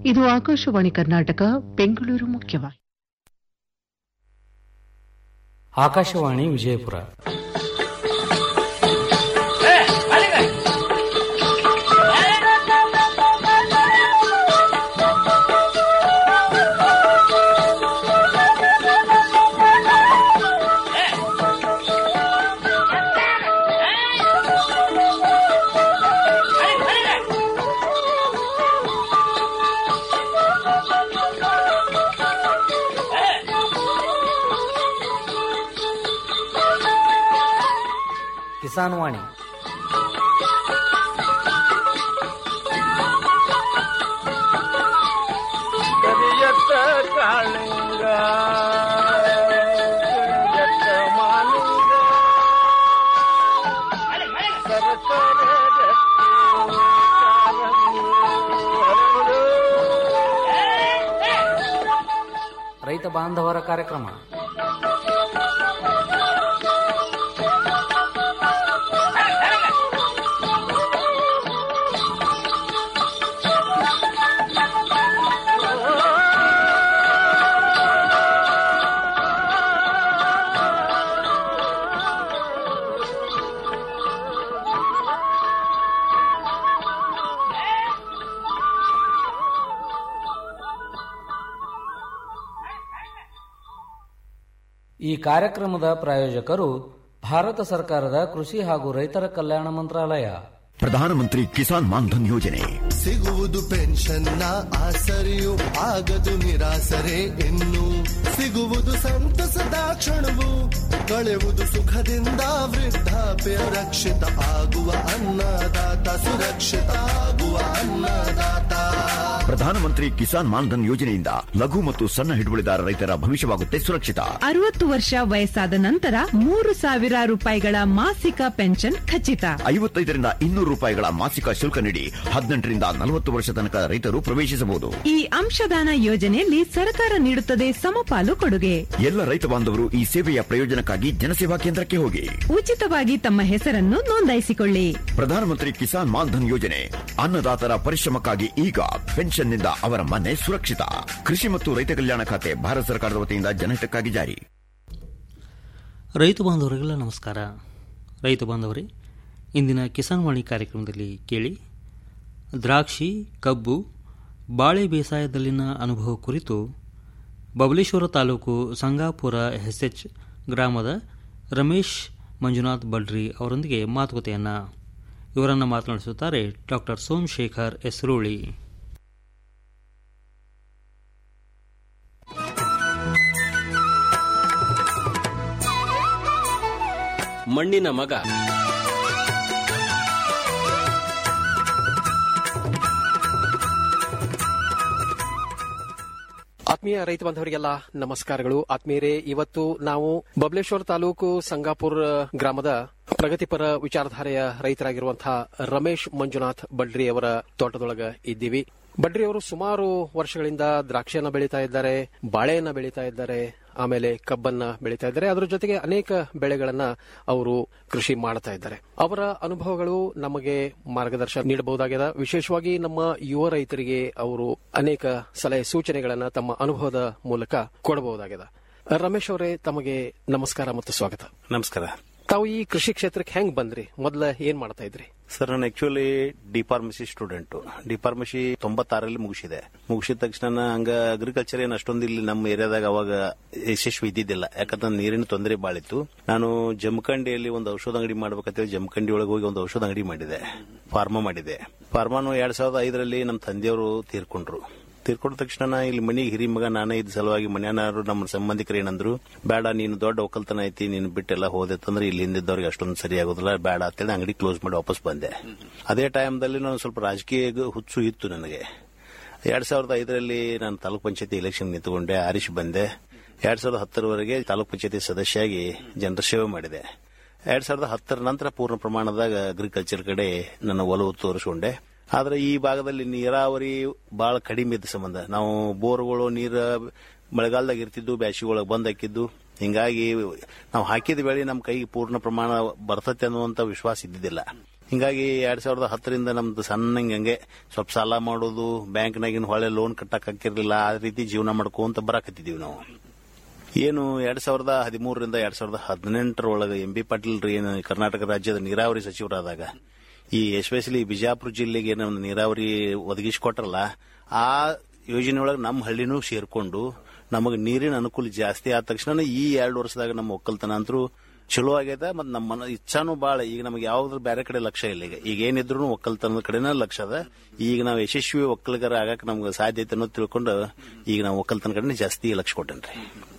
ಇದು ಆಕಾಶವಾಣಿ ಕರ್ನಾಟಕ ಬೆಂಗಳೂರು ಮುಖ್ಯವಾಹಿನಿ ಆಕಾಶವಾಣಿ ವಿಜಯಪುರ ಕಿಸಾನ್ ವಾಣಿ ಕರಿಯತ್ತ ಕಾಳಿಂಗ ಕರಿಯತ್ತ ಮಾಲಿಂಗ ಸರಸರ ರಕ್ತಿ ಕಾರಂಗಿ ಹರಡು. ರೈತ ಬಾಂಧವರ ಕಾರ್ಯಕ್ರಮ ಈ ಕಾರ್ಯಕ್ರಮದ ಪ್ರಾಯೋಜಕರು ಭಾರತ ಸರ್ಕಾರದ ಕೃಷಿ ಹಾಗೂ ರೈತರ ಕಲ್ಯಾಣ ಮಂತ್ರಾಲಯ ಪ್ರಧಾನಮಂತ್ರಿ ಕಿಸಾನ್ ಮಾನ್ಧನ್ ಯೋಜನೆ ಸಿಗುವುದು ಪೆನ್ಷನ್ನ ಆಸರೆಯು ಆಗದು ನಿರಾಸರೆ ಇನ್ನು ಸಿಗುವುದು ಸಂತಸದ ಕ್ಷಣವು ಕಳೆಯುವುದು ಸುಖದಿಂದ ವೃದ್ಧಾಪ್ಯ ರಕ್ಷಿತ ಆಗುವ ಅನ್ನದಾತ ಸುರಕ್ಷಿತ ಆಗುವ ಅನ್ನದಾತ ಪ್ರಧಾನಮಂತ್ರಿ ಕಿಸಾನ್ ಮಾನ್ಧನ್ ಯೋಜನೆಯಿಂದ ಲಘು ಮತ್ತು ಸಣ್ಣ ಹಿಡುವಳಿದಾರ ರೈತರ ಭವಿಷ್ಯವಾಗುತ್ತೆ ಸುರಕ್ಷಿತ ಅರವತ್ತು ವರ್ಷ ವಯಸ್ಸಾದ ನಂತರ ಮೂರು ಸಾವಿರ ರೂಪಾಯಿಗಳ ಮಾಸಿಕ ಪೆನ್ಷನ್ ಖಚಿತ ಐವತ್ತೈದರಿಂದ ಇನ್ನೂರು ರೂಪಾಯಿಗಳ ಮಾಸಿಕ ಶುಲ್ಕ ನೀಡಿ ಹದಿನೆಂಟರಿಂದ ನಲವತ್ತು ವರ್ಷ ತನಕ ರೈತರು ಪ್ರವೇಶಿಸಬಹುದು ಈ ಅಂಶದಾನ ಯೋಜನೆಯಲ್ಲಿ ಸರ್ಕಾರ ನೀಡುತ್ತದೆ ಸಮಪಾಲು ಕೊಡುಗೆ ಎಲ್ಲ ರೈತ ಬಾಂಧವರು ಈ ಸೇವೆಯ ಪ್ರಯೋಜನಕ್ಕಾಗಿ ಜನಸೇವಾ ಕೇಂದ್ರಕ್ಕೆ ಹೋಗಿ ಉಚಿತವಾಗಿ ತಮ್ಮ ಹೆಸರನ್ನು ನೋಂದಾಯಿಸಿಕೊಳ್ಳಿ ಪ್ರಧಾನಮಂತ್ರಿ ಕಿಸಾನ್ ಮಾನ್ಧನ್ ಯೋಜನೆ ಅನ್ನದಾತರ ಪರಿಶ್ರಮಕ್ಕಾಗಿ ಈಗ ಪೆನ್ಷನ್ನಿಂದ ಅವರ ಮನೆ ಸುರಕ್ಷಿತ ಕೃಷಿ ಮತ್ತು ರೈತ ಕಲ್ಯಾಣ ಖಾತೆ ಭಾರತ ಸರ್ಕಾರದ ವತಿಯಿಂದ ಜನಹಿತಕ್ಕಾಗಿ ಜಾರಿ ರೈತ ಬಾಂಧವರಿಗೆಲ್ಲ ನಮಸ್ಕಾರ ರೈತ ಬಾಂಧವರೇ ಇಂದಿನ ಕಿಸಾನ್ ವಾಣಿ ಕಾರ್ಯಕ್ರಮದಲ್ಲಿ ಕೇಳಿ ದ್ರಾಕ್ಷಿ ಕಬ್ಬು ಬಾಳೆ ಬೇಸಾಯದಲ್ಲಿನ ಅನುಭವ ಕುರಿತು ಬಬಲೇಶ್ವರ ತಾಲೂಕು ಸಂಗಾಪುರ ಎಸ್ಎಚ್ ಗ್ರಾಮದ ರಮೇಶ್ ಮಂಜುನಾಥ್ ಬಡ್ರಿ ಅವರೊಂದಿಗೆ ಮಾತುಕತೆಯನ್ನು ಇವರನ್ನು ಮಾತನಾಡಿಸುತ್ತಾರೆ ಡಾಕ್ಟರ್ ಸೋಮಶೇಖರ್ ಎಸ್ರೋಳಿ ಮಣ್ಣಿನ ಮಗ ಆತ್ಮೀಯ ರೈತ ಬಾಂಧವರಿಗೆಲ್ಲ ನಮಸ್ಕಾರಗಳು ಆತ್ಮೀಯರೇ ಇವತ್ತು ನಾವು ಬಬಲೇಶ್ವರ ತಾಲೂಕು ಸಂಗಾಪುರ ಗ್ರಾಮದ ಪ್ರಗತಿಪರ ವಿಚಾರಧಾರೆಯ ರೈತರಾಗಿರುವಂತಹ ರಮೇಶ್ ಮಂಜುನಾಥ್ ಬಡ್ರಿ ಅವರ ತೋಟದೊಳಗ ಇದ್ದೀವಿ ಬಡ್ರಿ ಅವರು ಸುಮಾರು ವರ್ಷಗಳಿಂದ ದ್ರಾಕ್ಷಿಯನ್ನ ಬೆಳೀತಾ ಇದ್ದಾರೆ ಬಾಳೆಯನ್ನ ಬೆಳೀತಾ ಇದ್ದಾರೆ ಆಮೇಲೆ ಕಬ್ಬನ್ನ ಬೆಳೀತಾ ಇದ್ದಾರೆ ಅದರ ಜೊತೆಗೆ ಅನೇಕ ಬೆಳೆಗಳನ್ನ ಅವರು ಕೃಷಿ ಮಾಡ್ತಾ ಇದ್ದಾರೆ ಅವರ ಅನುಭವಗಳು ನಮಗೆ ಮಾರ್ಗದರ್ಶನ ನೀಡಬಹುದಾಗಿದೆ ವಿಶೇಷವಾಗಿ ನಮ್ಮ ಯುವ ರೈತರಿಗೆ ಅವರು ಅನೇಕ ಸಲಹೆ ಸೂಚನೆಗಳನ್ನ ತಮ್ಮ ಅನುಭವದ ಮೂಲಕ ಕೊಡಬಹುದಾಗಿದೆ ರಮೇಶ್ ಅವರೇ ತಮಗೆ ನಮಸ್ಕಾರ ಮತ್ತು ಸ್ವಾಗತ ನಮಸ್ಕಾರ ತಾವು ಈ ಕೃಷಿ ಕ್ಷೇತ್ರಕ್ಕೆ ಹೆಂಗ್ ಬಂದ್ರಿ ಮೊದಲ ಏನ್ ಮಾಡ್ತಾ ಇದ್ರಿ ಸರ್ ನಾನು actually D pharmacy student D pharmacy ತೊಂಬತ್ತಾರಲ್ಲಿ ಮುಗಿಸಿದೆ ಮುಗಿಸಿದ ತಕ್ಷಣ ಹಂಗ ಅಗ್ರಿಕಲ್ಚರ್ ಏನ್ ಅಷ್ಟೊಂದು ಇಲ್ಲಿ ನಮ್ಮ ಏರಿಯಾದಾಗ ಅವಾಗ ಯಶಸ್ವಿ ಇದ್ದಿದ್ದಿಲ್ಲ ಯಾಕಂದ್ರೆ ನೀರಿನ ತೊಂದರೆ ಬಾಳಿತ್ತು ನಾನು ಜಮಖಂಡಿಯಲ್ಲಿ ಒಂದು ಔಷಧ ಅಂಗಡಿ ಮಾಡ್ಬೇಕಂತೇಳಿ ಜಮಖಂಡಿ ಒಳಗೆ ಹೋಗಿ ಒಂದು ಔಷಧ ಅಂಗಡಿ ಮಾಡಿದೆ ಫಾರ್ಮಾ ಮಾಡಿದೆ ಫಾರ್ಮಾನು ಎರಡ್ ಸಾವಿರದ ಐದರಲ್ಲಿ ನಮ್ಮ ತಂದೆಯವರು ತೀರ್ಕೊಂಡ್ರು ತೀರ್ಕೊಂಡ ತಕ್ಷಣ ನಾ ಇಲ್ಲಿ ಮನೆಗೆ ಹಿರಿ ಮಗ ನಾನೇ ಇದ್ದ ಸಲುವಾಗಿ ಮನೆಯವರು ನಮ್ಮ ಸಂಬಂಧಿಕರು ಏನಂದ್ರು ಬೇಡ ನೀನು ದೊಡ್ಡ ಒಕ್ಕಲ್ತನ ಐತಿ ನೀನು ಬಿಟ್ಟೆಲ್ಲ ಹೋದೆತ್ತಂದ್ರೆ ಇಲ್ಲಿ ಹಿಂದಿದ್ದವ್ರಿಗೆ ಅಷ್ಟೊಂದು ಸರಿ ಆಗೋದಿಲ್ಲ ಬೇಡ ಅಂತೇಳಿ ಅಂಗಡಿ ಕ್ಲೋಸ್ ಮಾಡಿ ವಾಪಸ್ ಬಂದೆ ಅದೇ ಟೈಮ್ದಲ್ಲಿ ನಾನು ಸ್ವಲ್ಪ ರಾಜಕೀಯ ಹುಚ್ಚು ಇತ್ತು ನನಗೆ ಎರಡ್ ಸಾವಿರದ ಐದರಲ್ಲಿ ನಾನು ತಾಲೂಕ್ ಪಂಚಾಯತಿ ಎಲೆಕ್ಷನ್ ನಿಂತುಕೊಂಡೆ ಆರಿಶ್ ಬಂದೆ ಎರಡ್ ಸಾವಿರದ ಹತ್ತರವರೆಗೆ ತಾಲೂಕ್ ಪಂಚಾಯತಿ ಸದಸ್ಯಾಗಿ ಜನರ ಸೇವೆ ಮಾಡಿದೆ ಎರಡ್ ಸಾವಿರದ ಹತ್ತರ ನಂತರ ಪೂರ್ಣ ಪ್ರಮಾಣದಾಗ ಅಗ್ರಿಕಲ್ಚರ್ ಕಡೆ ನನ್ನ ಒಲವು ತೋರಿಸಿಕೊಂಡೆ ಆದ್ರೆ ಈ ಭಾಗದಲ್ಲಿ ನೀರಾವರಿ ಬಹಳ ಕಡಿಮೆ ಇದ್ದ ಸಂಬಂಧ ನಾವು ಬೋರ್ಗಳು ನೀರ ಮಳೆಗಾಲದಾಗ ಇರ್ತಿದ್ದು ಬ್ಯಾಸಿಗೆ ಒಳಗೆ ಬಂದ್ ಹಾಕಿದ್ದು ಹಿಂಗಾಗಿ ನಾವು ಹಾಕಿದ ಬೆಳೆ ನಮ್ಮ ಕೈಗೆ ಪೂರ್ಣ ಪ್ರಮಾಣ ಬರ್ತತೆ ಅನ್ನುವಂತ ವಿಶ್ವಾಸ ಇದ್ದಿದ್ದಿಲ್ಲ ಹಿಂಗಾಗಿ ಎರಡ್ ಸಾವಿರದ ಹತ್ತರಿಂದ ನಮ್ದು ಸಣ್ಣ ಹಂಗೆ ಸ್ವಲ್ಪ ಸಾಲ ಮಾಡೋದು ಬ್ಯಾಂಕ್ನಾಗಿನ ಹೊಳೆ ಲೋನ್ ಕಟ್ಟಕ್ ಹಾಕಿರ್ಲಿಲ್ಲ ಆ ರೀತಿ ಜೀವನ ಮಾಡ್ಕೊಂತ ಬರಾಕತ್ತಿದೀವಿ ನಾವು ಏನು ಎರಡ್ ಸಾವಿರದ ಹದಿಮೂರರಿಂದ ಎರಡ್ ಸಾವಿರದ ಹದಿನೆಂಟರೊಳಗೆ ಎಂ ಬಿ ಪಾಟೀಲ್ ರೀ ಏನು ಕರ್ನಾಟಕ ರಾಜ್ಯದ ನೀರಾವರಿ ಸಚಿವರಾದಾಗ ಈ ಎಸ್ಪೆಷಲಿ ಬಿಜಾಪುರ ಜಿಲ್ಲೆಗೆ ಏನೋ ಒಂದು ನೀರಾವರಿ ಒದಗಿಸಿಕೊಟ್ರಲ್ಲ ಆ ಯೋಜನೆಯೊಳಗೆ ನಮ್ಮ ಹಳ್ಳಿನೂ ಸೇರ್ಕೊಂಡು ನಮಗೆ ನೀರಿನ ಅನುಕೂಲ ಜಾಸ್ತಿ ಆದ ತಕ್ಷಣ ಈ ಎರಡು ವರ್ಷದಾಗ ನಮ್ಮ ಒಕ್ಕಲ್ತನ ಅಂತರೂ ಚಲೋ ಆಗೈತೆ ಮತ್ತು ನಮ್ಮ ಮನ ಇಚ್ಛಾನು ಭಾಳ ಈಗ ನಮಗೆ ಯಾವ್ದ್ರ ಬೇರೆ ಕಡೆ ಲಕ್ಷ್ಯ ಇಲ್ಲ ಈಗ ಈಗ ಏನಿದ್ರು ಒಕ್ಕಲ್ತನದ ಕಡೆನೇ ಲಕ್ಷ್ಯ ಅದ ಈಗ ನಾವು ಯಶಸ್ವಿ ಒಕ್ಕಲಿಗರ ಆಗಕ್ಕೆ ನಮ್ಗೆ ಸಾಧ್ಯತೆ ಅನ್ನೋದು ತಿಳ್ಕೊಂಡು ಈಗ ನಾವು ಒಕ್ಕಲ್ತನ ಕಡೆ ಜಾಸ್ತಿ ಲಕ್ಷ್ಯ ಕೊಟ್ಟೇನ್ರಿ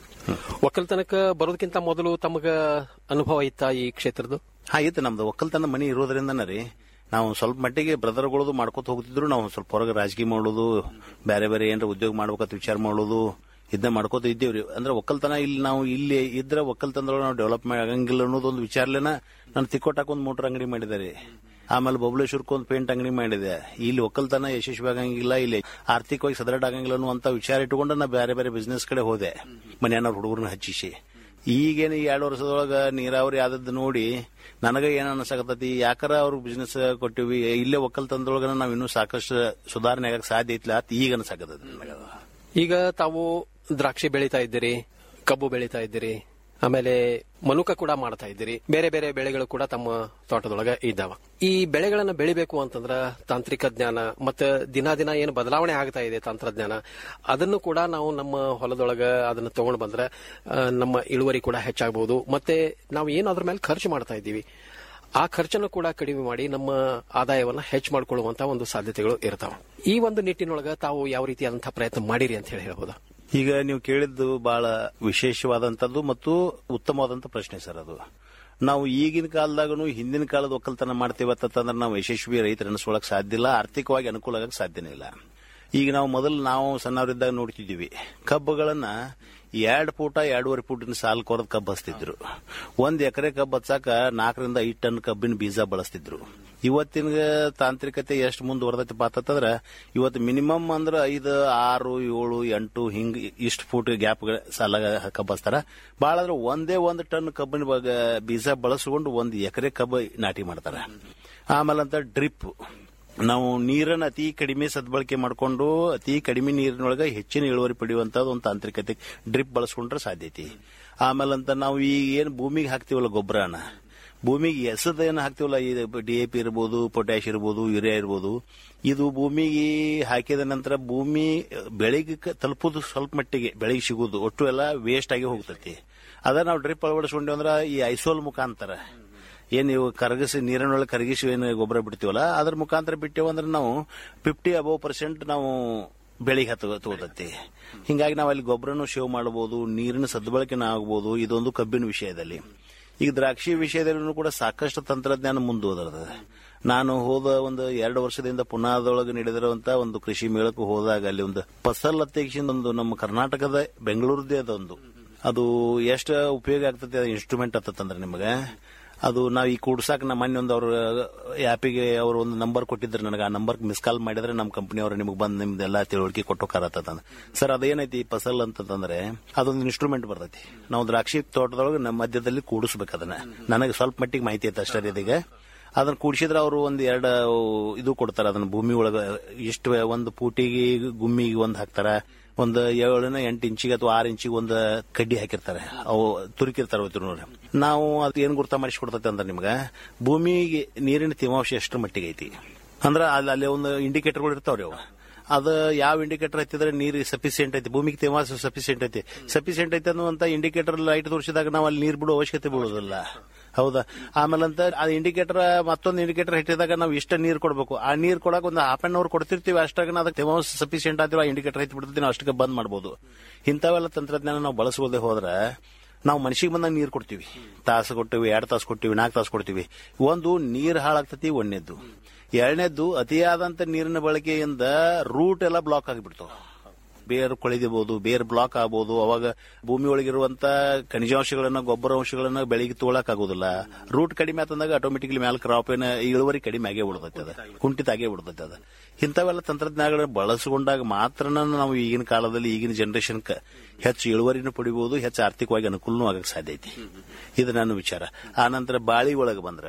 ಒಕ್ಕಲ್ತನಕ ಬರೋದಕ್ಕಿಂತ ಮೊದಲು ತಮಗ ಅನುಭವ ಇತ್ತ ಈ ಕ್ಷೇತ್ರದ್ದು ಹಾ ಇತ್ತು ನಮ್ದು ಒಕ್ಕಲ್ತನ ಮನಿ ಇರೋದ್ರಿಂದನೇ ರೀ ನಾವು ಸ್ವಲ್ಪ ಮಟ್ಟಿಗೆ ಬ್ರದರ್ಗಳದು ಮಾಡ್ಕೊತ ಹೋಗ್ತಿದ್ರು ನಾವು ಸ್ವಲ್ಪ ಹೊರಗೆ ರಾಜಕೀಯ ಮಾಡೋದು ಬೇರೆ ಬೇರೆ ಏನಾರ ಉದ್ಯೋಗ ಮಾಡ್ಬೇಕಂತ ವಿಚಾರ ಮಾಡೋದು ಇದನ್ನ ಮಾಡ್ಕೋತ ಇದ್ದೇವ್ರಿ ಅಂದ್ರೆ ಒಕ್ಕಲ್ತನ ಇಲ್ಲಿ ನಾವು ಇಲ್ಲಿ ಇದ್ರೆ ಒಕ್ಕಲ್ತನದೊಳಗೆ ನಾವು ಡೆವಲಪ್ ಆಗಂಗಿಲ್ಲ ಅನ್ನೋದೊಂದು ವಿಚಾರಲೇನ ನಾನು ತಿಕ್ಕೋಟಾಕ ಒಂದು ಮೋಟರ್ ಅಂಗಡಿ ಮಾಡಿದ್ದಾರೆ ಆಮೇಲೆ ಬಬಲೇಶ್ವರಕ್ಕೆ ಒಂದು ಪೇಂಟ್ ಅಂಗಡಿ ಮಾಡಿದೆ ಇಲ್ಲಿ ಒಕ್ಕಲ್ತನ ಯಶಸ್ವಿ ಆಗಂಗಿಲ್ಲ ಇಲ್ಲಿ ಆರ್ಥಿಕವಾಗಿ ಸದೃಢ ಆಗಂಗಿಲ್ಲ ಅನ್ನುವಂತ ವಿಚಾರ ಇಟ್ಟುಕೊಂಡು ನಾ ಬೇರೆ ಬೇರೆ ಬಿಸ್ನೆಸ್ ಕಡೆ ಹೋದೆ ಮನೆಯವ್ರ ಹುಡುಗರನ್ನ ಹಚ್ಚಿಸಿ ಈಗೇನು ಈ ಎರಡು ವರ್ಷದೊಳಗ ನೀರಾವರಿ ಆದದ್ದು ನೋಡಿ ನನಗ ಏನ್ ಅನ್ಸಕತ್ತತಿ ಯಾಕಾರ ಅವ್ರ ಬಿಸ್ನೆಸ್ ಕೊಟ್ಟಿವಿ ಇಲ್ಲೇ ಒಕ್ಕಲ್ತನದೊಳಗ ನಾವ್ ಇನ್ನೂ ಸಾಕಷ್ಟು ಸುಧಾರಣೆ ಆಗಕ್ಕೆ ಸಾಧ್ಯ ಐತ್ಲ ಅಂತ ಈಗ ಅನ್ಸಕತ್ತದ ನನಗ ಈಗ ತಾವು ದ್ರಾಕ್ಷಿ ಬೆಳೀತಾ ಇದ್ದೀರಿ ಕಬ್ಬು ಬೆಳೀತಾ ಇದ್ದೀರಿ ಆಮೇಲೆ ಮನುಕ ಕೂಡ ಮಾಡ್ತಾ ಇದ್ದೀರಿ ಬೇರೆ ಬೇರೆ ಬೆಳೆಗಳು ಕೂಡ ತಮ್ಮ ತೋಟದೊಳಗ ಇದ್ದಾವ ಈ ಬೆಳೆಗಳನ್ನ ಬೆಳಿಬೇಕು ಅಂತಂದ್ರ ತಾಂತ್ರಿಕ ಜ್ಞಾನ ಮತ್ತೆ ದಿನ ದಿನ ಏನು ಬದಲಾವಣೆ ಆಗ್ತಾ ಇದೆ ತಂತ್ರಜ್ಞಾನ ಅದನ್ನು ಕೂಡ ನಾವು ನಮ್ಮ ಹೊಲದೊಳಗ ಅದನ್ನ ತಗೊಂಡು ಬಂದ್ರೆ ಆ, ನಮ್ಮ ಇಳುವರಿ ಕೂಡ ಹೆಚ್ಚಾಗಬಹುದು ಮತ್ತೆ ನಾವು ಏನು ಅದ್ರ ಮೇಲೆ ಖರ್ಚು ಮಾಡ್ತಾ ಇದ್ದೀವಿ ಆ ಖರ್ಚನ್ನು ಕೂಡ ಕಡಿಮೆ ಮಾಡಿ ನಮ್ಮ ಆದಾಯವನ್ನ ಹೆಚ್ಚು ಮಾಡಿಕೊಳ್ಳುವಂತ ಒಂದು ಸಾಧ್ಯತೆಗಳು ಇರ್ತಾವ ಈ ಒಂದು ನಿಟ್ಟಿನೊಳಗ ತಾವು ಯಾವ ರೀತಿಯಾದಂತಹ ಪ್ರಯತ್ನ ಮಾಡಿರಿ ಅಂತ ಹೇಳಿ ಹೇಳ್ಬೋದಾ ಈಗ ನೀವು ಕೇಳಿದ್ದು ಬಹಳ ವಿಶೇಷವಾದಂತದ್ದು ಮತ್ತು ಉತ್ತಮವಾದಂತ ಪ್ರಶ್ನೆ ಸರ್ ಅದು ನಾವು ಈಗಿನ ಕಾಲದಾಗನು ಹಿಂದಿನ ಕಾಲದ ಒಕ್ಕಲ್ತನ ಮಾಡ್ತೇವೆ ಅಂತಂದ್ರೆ ನಾವು ಯಶಸ್ವಿ ರೈತರ ಅನಿಸ್ಕೊಳಕ್ ಸಾಧ್ಯ ಇಲ್ಲ ಆರ್ಥಿಕವಾಗಿ ಅನುಕೂಲ ಆಗಕ್ಕೆ ಸಾಧ್ಯನೇ ಇಲ್ಲ ಈಗ ನಾವು ಮೊದಲು ನಾವು ಸಣ್ಣವರಿದ್ದಾಗ ನೋಡ್ತಿದ್ದೀವಿ ಕಬ್ಬುಗಳನ್ನ ಎರಡು ಫೂಟ ಎರಡೂವರೆ ಫೂಟಿನ ಸಾಲು ಕೊರದ್ ಕಬ್ಬು ಹಚ್ತಿದ್ರು ಒಂದ್ ಎಕರೆ ಕಬ್ಬು ಹಚ್ಚಾಕ ನಾಲ್ಕರಿಂದ ಐದು ಟನ್ ಕಬ್ಬಿನ ಬೀಜ ಬಳಸ್ತಿದ್ರು ಇವತ್ತಿನ ತಾಂತ್ರಿಕತೆ ಎಷ್ಟು ಮುಂದುವರೆದೈತಪ್ಪ ಅಂತಂದ್ರ ಇವತ್ತು ಮಿನಿಮಮ್ ಅಂದ್ರೆ ಐದು ಆರು ಏಳು ಎಂಟು ಹಿಂಗ್ ಇಷ್ಟು ಫೂಟ್ ಗ್ಯಾಪ್ ಸಾಲ ಕಬ್ಬು ಹಚ್ತಾರ ಭಾಳ ಅಂದ್ರೆ ಒಂದೇ ಒಂದು ಟನ್ ಕಬ್ಬಿನ ಬಗ- ಬೀಜ ಬಳಸ್ಕೊಂಡು ಒಂದು ಎಕರೆ ಕಬ್ಬು ನಾಟಿ ಮಾಡ್ತಾರ ಆಮೇಲೆ ಅಂತ ಡ್ರಿಪ್ ನಾವು ನೀರನ್ನು ಅತಿ ಕಡಿಮೆ ಸದ್ಬಳಕೆ ಮಾಡಿಕೊಂಡು ಅತಿ ಕಡಿಮೆ ನೀರಿನೊಳಗೆ ಹೆಚ್ಚಿನ ಇಳುವರಿ ಪಡೆಯುವಂತದ್ದು ಒಂದು ತಾಂತ್ರಿಕತೆ ಡ್ರಿಪ್ ಬಳಸ್ಕೊಂಡ್ರೆ ಸಾಧ್ಯತೆ ಆಮೇಲೆ ಅಂತ ನಾವು ಈ ಏನು ಭೂಮಿಗೆ ಹಾಕ್ತಿವಲ್ಲ ಗೊಬ್ಬರನ ಭೂಮಿಗೆ ಎಸದ ಏನು ಹಾಕ್ತಿವಲ್ಲ ಈ ಡಿ ಎ ಪಿ ಇರ್ಬೋದು ಪೊಟ್ಯಾಶ್ ಇರ್ಬೋದು ಯೂರಿಯಾ ಇರ್ಬೋದು ಇದು ಭೂಮಿಗೆ ಹಾಕಿದ ನಂತರ ಭೂಮಿ ಬೆಳೆಗೆ ಕ- ತಲುಪೋದು ಸ್ವಲ್ಪ ಮಟ್ಟಿಗೆ ಬೆಳೆಗೆ ಸಿಗೋದು ಒಟ್ಟು ಎಲ್ಲ ವೇಸ್ಟ್ ಆಗಿ ಹೋಗ್ತೈತಿ ಅದ ನಾವು ಡ್ರಿಪ್ ಅಳವಡಿಸ್ಕೊಂಡೇವು ಅಂದ್ರೆ ಈ ಐಸೋಲ್ ಮುಖಾಂತರ ಏನ್ ಇವು ಕರಗಿಸಿ ನೀರಿನೊಳಗೆ ಕರಗಿಸಿ ಏನು ಗೊಬ್ಬರ ಬಿಡ್ತೀವಲ್ಲ ಅದ್ರ ಮುಖಾಂತರ ಬಿಟ್ಟೇವು ಅಂದ್ರೆ ನಾವು ಫಿಫ್ಟಿ ಅಬೌವ್ ಪರ್ಸೆಂಟ್ ನಾವು ಬೆಳಿಗ್ಗೆ ಹತ್ತು ತಗೋತೈತಿ ಹಿಂಗಾಗಿ ನಾವು ಅಲ್ಲಿ ಗೊಬ್ಬರನು ಸೇವ್ ಮಾಡಬಹುದು ನೀರಿನ ಸದ್ಬಳಕೆನ ಆಗಬಹುದು ಇದೊಂದು ಕಬ್ಬಿನ ವಿಷಯದಲ್ಲಿ ಈಗ ದ್ರಾಕ್ಷಿ ವಿಷಯದಲ್ಲೂ ಕೂಡ ಸಾಕಷ್ಟು ತಂತ್ರಜ್ಞಾನ ಮುಂದುವರೆದ ನಾನು ಹೋದ ಒಂದು ಎರಡು ವರ್ಷದಿಂದ ಪುನಾದೊಳಗೆ ನಡೆದಿರುವಂತ ಒಂದು ಕೃಷಿ ಮೇಳಕ್ಕೆ ಹೋದಾಗ ಅಲ್ಲಿ ಒಂದು ಫಸಲ್ ಅತ್ಯಕ್ಷಿಂದ ಒಂದು ನಮ್ಮ ಕರ್ನಾಟಕದ ಬೆಂಗಳೂರದೇ ಅದೊಂದು ಅದು ಎಷ್ಟು ಉಪಯೋಗ ಆಗ್ತದೆ ಅದು ಇನ್ಸ್ಟ್ರೂಮೆಂಟ್ ಆತಂದ್ರೆ ನಿಮಗೆ ಅದು ನಾವು ಈ ಕೂಡ್ಸಾಕ ನಮ್ಮ ಮೊನ್ನೆ ಒಂದು ಅವ್ರ ಆ್ಯಪಿಗೆ ಅವರು ಒಂದು ನಂಬರ್ ಕೊಟ್ಟಿದ್ರು ನನಗೆ ಆ ನಂಬರ್ ಮಿಸ್ ಕಾಲ್ ಮಾಡಿದ್ರೆ ನಮ್ಮ ಕಂಪನಿಯವರು ನಿಮಗೆ ಬಂದು ನಿಮ್ದೆಲ್ಲ ತಿಳುವಳಿಕೆ ಕೊಟ್ಟು ಹೋಗಾರತ್ತಂದ್ರೆ ಸರ್ ಅದೇನೈತಿ ಫಸಲ್ ಅಂತಂದ್ರೆ ಅದೊಂದು ಇನ್ಸ್ಟ್ರೂಮೆಂಟ್ ಬರ್ತೈತಿ ನಾವು ದ್ರಾಕ್ಷಿ ತೋಟದೊಳಗೆ ನಮ್ಮ ಮಧ್ಯದಲ್ಲಿ ಕೂಡಿಸ್ಬೇಕು ಅದನ್ನ ನನಗೆ ಸ್ವಲ್ಪ ಮಟ್ಟಿಗೆ ಮಾಹಿತಿ ಐತೆ ಅಷ್ಟೇ ಇದೀಗ ಅದನ್ನ ಕೂಡಿಸಿದ್ರೆ ಅವರು ಒಂದು ಎರಡು ಇದು ಕೊಡ್ತಾರೆ ಅದನ್ನ ಭೂಮಿ ಒಳಗೆ ಇಷ್ಟು ಒಂದು ಪೂಟಿಗೆ ಗುಮ್ಮಿಗೆ ಒಂದು ಹಾಕ್ತಾರ ಒಂದು ಏಳನ ಎಂಟು ಇಂಚಿಗೆ ಅಥವಾ ಆರು ಇಂಚಿಗೆ ಒಂದು ಕಡ್ಡಿ ಹಾಕಿರ್ತಾರೆ ಅವು ತುರುಕಿರ್ತಾರೆ ಅವತ್ತು ನೋಡಿ ನಾವು ಅದು ಏನ್ ಗುರ್ತ ಮಾಡಿಸ್ಕೊಡ್ತೈತೆ ಅಂದ್ರೆ ನಿಮ್ಗೆ ಭೂಮಿಗೆ ನೀರಿನ ತೇವಾಂಶ ಎಷ್ಟು ಮಟ್ಟಿಗೆ ಐತಿ ಅಂದ್ರೆ ಅಲ್ಲಿ ಅಲ್ಲಿ ಒಂದು ಇಂಡಿಕೇಟರ್ಗಳು ಇರ್ತಾವ್ರಿ ಅವು ಅದು ಯಾವ ಇಂಡಿಕೇಟರ್ ಹತ್ತಿದ್ರೆ ನೀರು ಸಫಿಸಿಯೆಂಟ್ ಐತಿ ಭೂಮಿಗೆ ತೇವಾಂಶ ಸಫಿಸಿಯೆಂಟ್ ಐತಿ ಸಫಿಸಿಯೆಂಟ್ ಐತಿ ಅನ್ನುವಂತ ಇಂಡಿಕೇಟರ್ ಲೈಟ್ ತೋರಿಸಿದಾಗ ನಾವು ಅಲ್ಲಿ ನೀರು ಬಿಡೋ ಅವಶ್ಯಕತೆ ಬೀಳೋದಿಲ್ಲ ಹೌದಾ ಆಮೇಲೆ ಅಂತ ಆ ಇಂಡಿಕೇಟರ್ ಮತ್ತೊಂದು ಇಂಡಿಕೇಟರ್ ಇಟ್ಟಿದಾಗ ನಾವು ಇಷ್ಟ ನೀರು ಕೊಡಬೇಕು ಆ ನೀರು ಕೊಡಕ್ಕೆ ಒಂದು ಹಾಫ್ ಅನ್ ಅವರ್ ಕೊಡ್ತಿರ್ತೀವಿ ಅಷ್ಟಾಗ ಅದಕ್ಕೆ ತೇವಾಂಶ ಸಫಿಸಿಯೆಂಟ್ ಆದ್ರೆ ಆ ಇಂಡಿಕೇಟರ್ ಐತಿ ಬಿಡ್ತೀವಿ ನಾವು ಅಷ್ಟಕ್ಕೆ ಬಂದ್ ಮಾಡ್ಬೋದು ಇಂಥವೆಲ್ಲ ತಂತ್ರಜ್ಞಾನ ನಾವು ಬಳಸೋದೇ ಹೋದ್ರೆ ನಾವು ಮನ್ಸಿಗೆ ಬಂದಾಗ ನೀರು ಕೊಡ್ತೀವಿ ತಾಸು ಕೊಡ್ತೀವಿ ಎರಡು ತಾಸು ಕೊಡ್ತೀವಿ ನಾಲ್ಕು ತಾಸು ಕೊಡ್ತೀವಿ ಒಂದು ನೀರು ಹಾಳಾಗ್ತತಿ ಒಂದನೇದ್ದು ಎರಡನೇದ್ದು ಅತಿಯಾದಂತ ನೀರಿನ ಬಳಕೆಯಿಂದ ರೂಟ್ ಎಲ್ಲ ಬ್ಲಾಕ್ ಆಗಿಬಿಡ್ತಾವ ಬೇರು ಕೊಳಿದಿಬಹುದು ಬೇರು ಬ್ಲಾಕ್ ಆಗ್ಬೋದು ಅವಾಗ ಭೂಮಿ ಒಳಗಿರುವಂತ ಖನಿಜಾಂಶಗಳನ್ನ ಗೊಬ್ಬರ ಅಂಶಗಳನ್ನ ಬೆಳಿಗ್ಗೆ ತೋಳಕ್ ಆಗೋದಿಲ್ಲ ರೂಟ್ ಕಡಿಮೆ ಆತಂದಾಗ ಆಟೋಮೆಟಿಕ್ಲಿ ಮ್ಯಾಲ ಕ್ರಾಪ್ ಏನ ಇಳುವರಿ ಕಡಿಮೆ ಆಗೇ ಬಿಡ್ತೈತೆ ಅದ ಕುಂಠಿತ ಆಗೇ ಬಿಡ್ತೈತೆ ಅದ ಇಂಥವೆಲ್ಲ ತಂತ್ರಜ್ಞಾನಗಳನ್ನ ಬಳಸಿಕೊಂಡಾಗ ಮಾತ್ರ ನಾವು ಈಗಿನ ಕಾಲದಲ್ಲಿ ಈಗಿನ ಜನರೇಷನ್ ಹೆಚ್ಚು ಇಳುವರಿನೂ ಪಡಿಬಹುದು ಹೆಚ್ಚು ಆರ್ಥಿಕವಾಗಿ ಅನುಕೂಲನೂ ಆಗಕ್ಕೆ ಸಾಧ್ಯ ಐತಿ ಇದು ನನ್ನ ವಿಚಾರ ಆ ನಂತರ ಬಾಳಿ ಒಳಗೆ ಬಂದ್ರೆ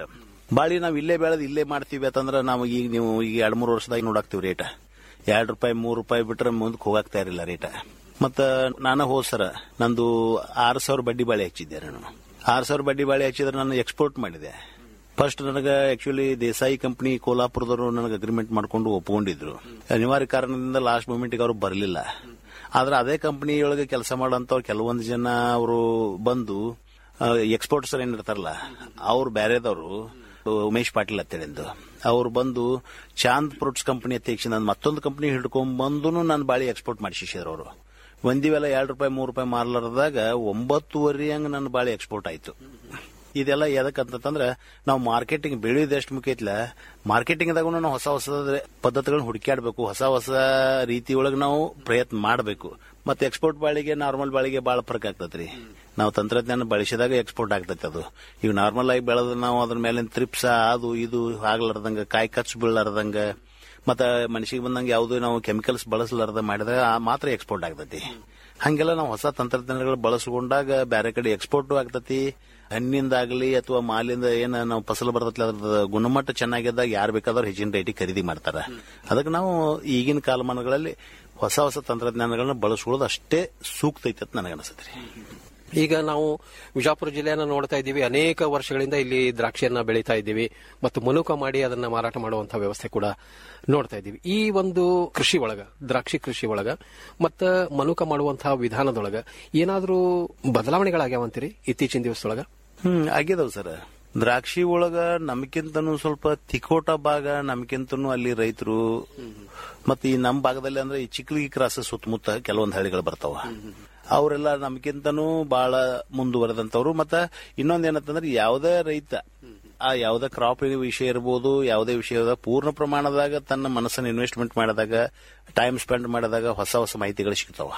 ಬಾಳಿ ನಾವು ಇಲ್ಲೇ ಬೆಳೆದು ಇಲ್ಲೇ ಮಾಡ್ತೀವಿ ಅಂತಂದ್ರೆ ನಾವು ಈಗ ನೀವು ಈಗ ಎರಡ್ ಮೂರು ವರ್ಷದಾಗ ನೋಡಾಕ್ತಿವಿ ರೇಟ್ ಎರಡ್ ರೂಪಾಯಿ ಮೂರು ರೂಪಾಯಿ ಬಿಟ್ರೆ ಮುಂದಕ್ಕೆ ಹೋಗಾಕ್ತಾ ಇರಲಿಲ್ಲ ರೇಟ್ ಮತ್ತ ನಾನು ಹೋದ್ ಸರ ನಂದು ಆರು ಸಾವಿರ ಬಡ್ಡಿ ಬಾಳೆ ಹಚ್ಚಿದ್ದೆ ನಾನು ಆರು ಸಾವಿರ ಬಡ್ಡಿ ಬಾಳೆ ಹಚ್ಚಿದ್ರೆ ನಾನು ಎಕ್ಸ್ಪೋರ್ಟ್ ಮಾಡಿದೆ ಫಸ್ಟ್ ನನಗೆ ಆಕ್ಚುಲಿ ದೇಸಾಯಿ ಕಂಪನಿ ಕೋಲಾಪುರದವರು ನನಗೆ ಅಗ್ರಿಮೆಂಟ್ ಮಾಡ್ಕೊಂಡು ಒಪ್ಕೊಂಡಿದ್ರು ಅನಿವಾರ್ಯ ಕಾರಣದಿಂದ ಲಾಸ್ಟ್ ಮೂಮೆಂಟ್ಗೆ ಅವರು ಬರಲಿಲ್ಲ ಆದ್ರೆ ಅದೇ ಕಂಪನಿ ಒಳಗೆ ಕೆಲಸ ಮಾಡೋಂಥವ್ರು ಕೆಲವೊಂದು ಜನ ಅವರು ಬಂದು ಎಕ್ಸ್ಪೋರ್ಟ್ಸರ್ ಏನಿರ್ತಾರಲ್ಲ ಅವ್ರು ಬೇರೆದವರು ಉಮೇಶ್ ಪಾಟೀಲ್ ಅಂತೇಳಿಂದು ಅವ್ರು ಬಂದು ಚಾಂದ್ ಫ್ರೂಟ್ಸ್ ಕಂಪನಿ ಅಧ್ಯಕ್ಷ ನಾನು ಮತ್ತೊಂದು ಕಂಪನಿ ಹಿಡ್ಕೊಂಡ್ ಬಂದು ನಾನು ಬಾಳಿ ಎಕ್ಸ್ಪೋರ್ಟ್ ಮಾಡಿಸಿದ್ರು ಅವರು ಒಂದಿವೆಲ್ಲ ಎರಡು ರೂಪಾಯಿ ಮೂರು ರೂಪಾಯಿ ಮಾರ್ಲಾರದಾಗ ಒಂಬತ್ತುವರೆ ಹಂಗ ನನ್ನ ಬಾಳಿ ಎಕ್ಸ್ಪೋರ್ಟ್ ಆಯ್ತು ಇದೆಲ್ಲ ಎದಕ್ಕಂತಂದ್ರೆ ನಾವು ಮಾರ್ಕೆಟಿಂಗ್ ಬೆಳೆಯೋದು ಎಷ್ಟು ಮುಖ್ಯ ಐತ್ಲ ಮಾರ್ಕೆಟಿಂಗ್ದಾಗೂ ನಾವು ಹೊಸ ಹೊಸ ಪದ್ಧತಿಗಳನ್ನ ಹುಡುಕ್ಯಾಡಬೇಕು ಹೊಸ ಹೊಸ ರೀತಿ ಒಳಗೆ ನಾವು ಪ್ರಯತ್ನ ಮಾಡಬೇಕು ಮತ್ತೆ ಎಕ್ಸ್ಪೋರ್ಟ್ ಬಾಳಿಗೆ ನಾರ್ಮಲ್ ಬಾಳಿಗೆ ಬಹಳ ಫರ್ಕ್ ಆಗ್ತದ್ರಿ ನಾವು ತಂತ್ರಜ್ಞಾನ ಬಳಸಿದಾಗ ಎಕ್ಸ್ಪೋರ್ಟ್ ಆಗ್ತೈತೆ ಅದು ಈಗ ನಾರ್ಮಲ್ ಆಗಿ ಬೆಳೆದ ನಾವು ಅದ್ರ ಮೇಲೆ ತ್ರಿಪ್ಸ ಅದು ಇದು ಆಗ್ಲಾರ್ದಂಗ ಕಾಯಿ ಕಚ್ಚು ಬೀಳಲಾರ್ದಂಗ ಮತ್ತ ಮನುಷ್ಯಗೆ ಬಂದಂಗೆ ಯಾವುದು ನಾವು ಕೆಮಿಕಲ್ಸ್ ಬಳಸಲಾರ್ದ ಮಾಡಿದಾಗ ಆ ಮಾತ್ರ ಎಕ್ಸ್ಪೋರ್ಟ್ ಆಗ್ತೈತಿ ಹಂಗೆಲ್ಲ ನಾವು ಹೊಸ ತಂತ್ರಜ್ಞಾನಗಳು ಬಳಸ್ಕೊಂಡಾಗ ಬೇರೆ ಕಡೆ ಎಕ್ಸ್ಪೋರ್ಟ್ ಆಗ್ತತಿ ಹಣ್ಣಿಂದಾಗ್ಲಿ ಅಥವಾ ಮಾಲಿಂದ ಏನ ನಾವು ಫಸಲು ಬರ್ತೈತಿ ಅದ್ರ ಗುಣಮಟ್ಟ ಚೆನ್ನಾಗಿದ್ದಾಗ ಯಾರು ಬೇಕಾದ್ರೂ ಹೆಚ್ಚಿನ ರೇಟಿಗೆ ಖರೀದಿ ಮಾಡ್ತಾರ ಅದಕ್ಕೆ ನಾವು ಈಗಿನ ಕಾಲಮಾನಗಳಲ್ಲಿ ಹೊಸ ಹೊಸ ತಂತ್ರಜ್ಞಾನಗಳನ್ನ ಬಳಸ್ಕೊಳ್ಳೋದು ಅಷ್ಟೇ ಸೂಕ್ತ ಐತೆ ಅಂತ ನನಗನ್ಸುತ್ತೆ ಈಗ ನಾವು ವಿಜಾಪುರ ಜಿಲ್ಲೆಯನ್ನ ನೋಡ್ತಾ ಇದ್ದೀವಿ ಅನೇಕ ವರ್ಷಗಳಿಂದ ಇಲ್ಲಿ ದ್ರಾಕ್ಷಿಯನ್ನ ಬೆಳೀತಾ ಇದ್ದೀವಿ ಮತ್ತು ಮನುಕ ಮಾಡಿ ಅದನ್ನ ಮಾರಾಟ ಮಾಡುವಂತಹ ವ್ಯವಸ್ಥೆ ಕೂಡ ನೋಡ್ತಾ ಇದ್ದೀವಿ ಈ ಒಂದು ಕೃಷಿ ಒಳಗ ದ್ರಾಕ್ಷಿ ಕೃಷಿ ಒಳಗ ಮತ್ತ ಮನುಕ ಮಾಡುವಂತಹ ವಿಧಾನದೊಳಗ ಏನಾದ್ರೂ ಬದಲಾವಣೆಗಳಾಗ್ಯಾವಂತೀರಿ ಇತ್ತೀಚಿನ ದಿವಸದೊಳಗ ಹ್ಮ್ ಆಗಿದಾವ್ ಸರ್ ದ್ರಾಕ್ಷಿ ಒಳಗ ನಮ್ಕಿಂತನೂ ಸ್ವಲ್ಪ ತಿಕೋಟ ಭಾಗ ನಮ್ಕಿಂತನೂ ಅಲ್ಲಿ ರೈತರು ಮತ್ತೆ ಈ ನಮ್ಮ ಭಾಗದಲ್ಲಿ ಅಂದ್ರೆ ಈ ಚಿಕ್ಕಲಿಗಿ ಕ್ರಾಸ್ ಸುತ್ತಮುತ್ತ ಕೆಲವೊಂದು ಹಳ್ಳಿಗಳು ಬರ್ತಾವ ಅವರೆಲ್ಲ ನಮ್ಕಿಂತನೂ ಬಹಳ ಮುಂದುವರೆದಂತವ್ರು ಮತ್ತ ಇನ್ನೊಂದ್ ಏನಂತಂದ್ರೆ ಯಾವುದೇ ರೈತ ಆ ಯಾವುದೇ ಕ್ರಾಪ್ ವಿಷಯ ಇರ್ಬೋದು ಯಾವುದೇ ವಿಷಯದ ಪೂರ್ಣ ಪ್ರಮಾಣದಾಗ ತನ್ನ ಮನಸ್ಸನ್ನು ಇನ್ವೆಸ್ಟ್ಮೆಂಟ್ ಮಾಡಿದಾಗ ಟೈಮ್ ಸ್ಪೆಂಡ್ ಮಾಡಿದಾಗ ಹೊಸ ಹೊಸ ಮಾಹಿತಿಗಳು ಸಿಗ್ತಾವ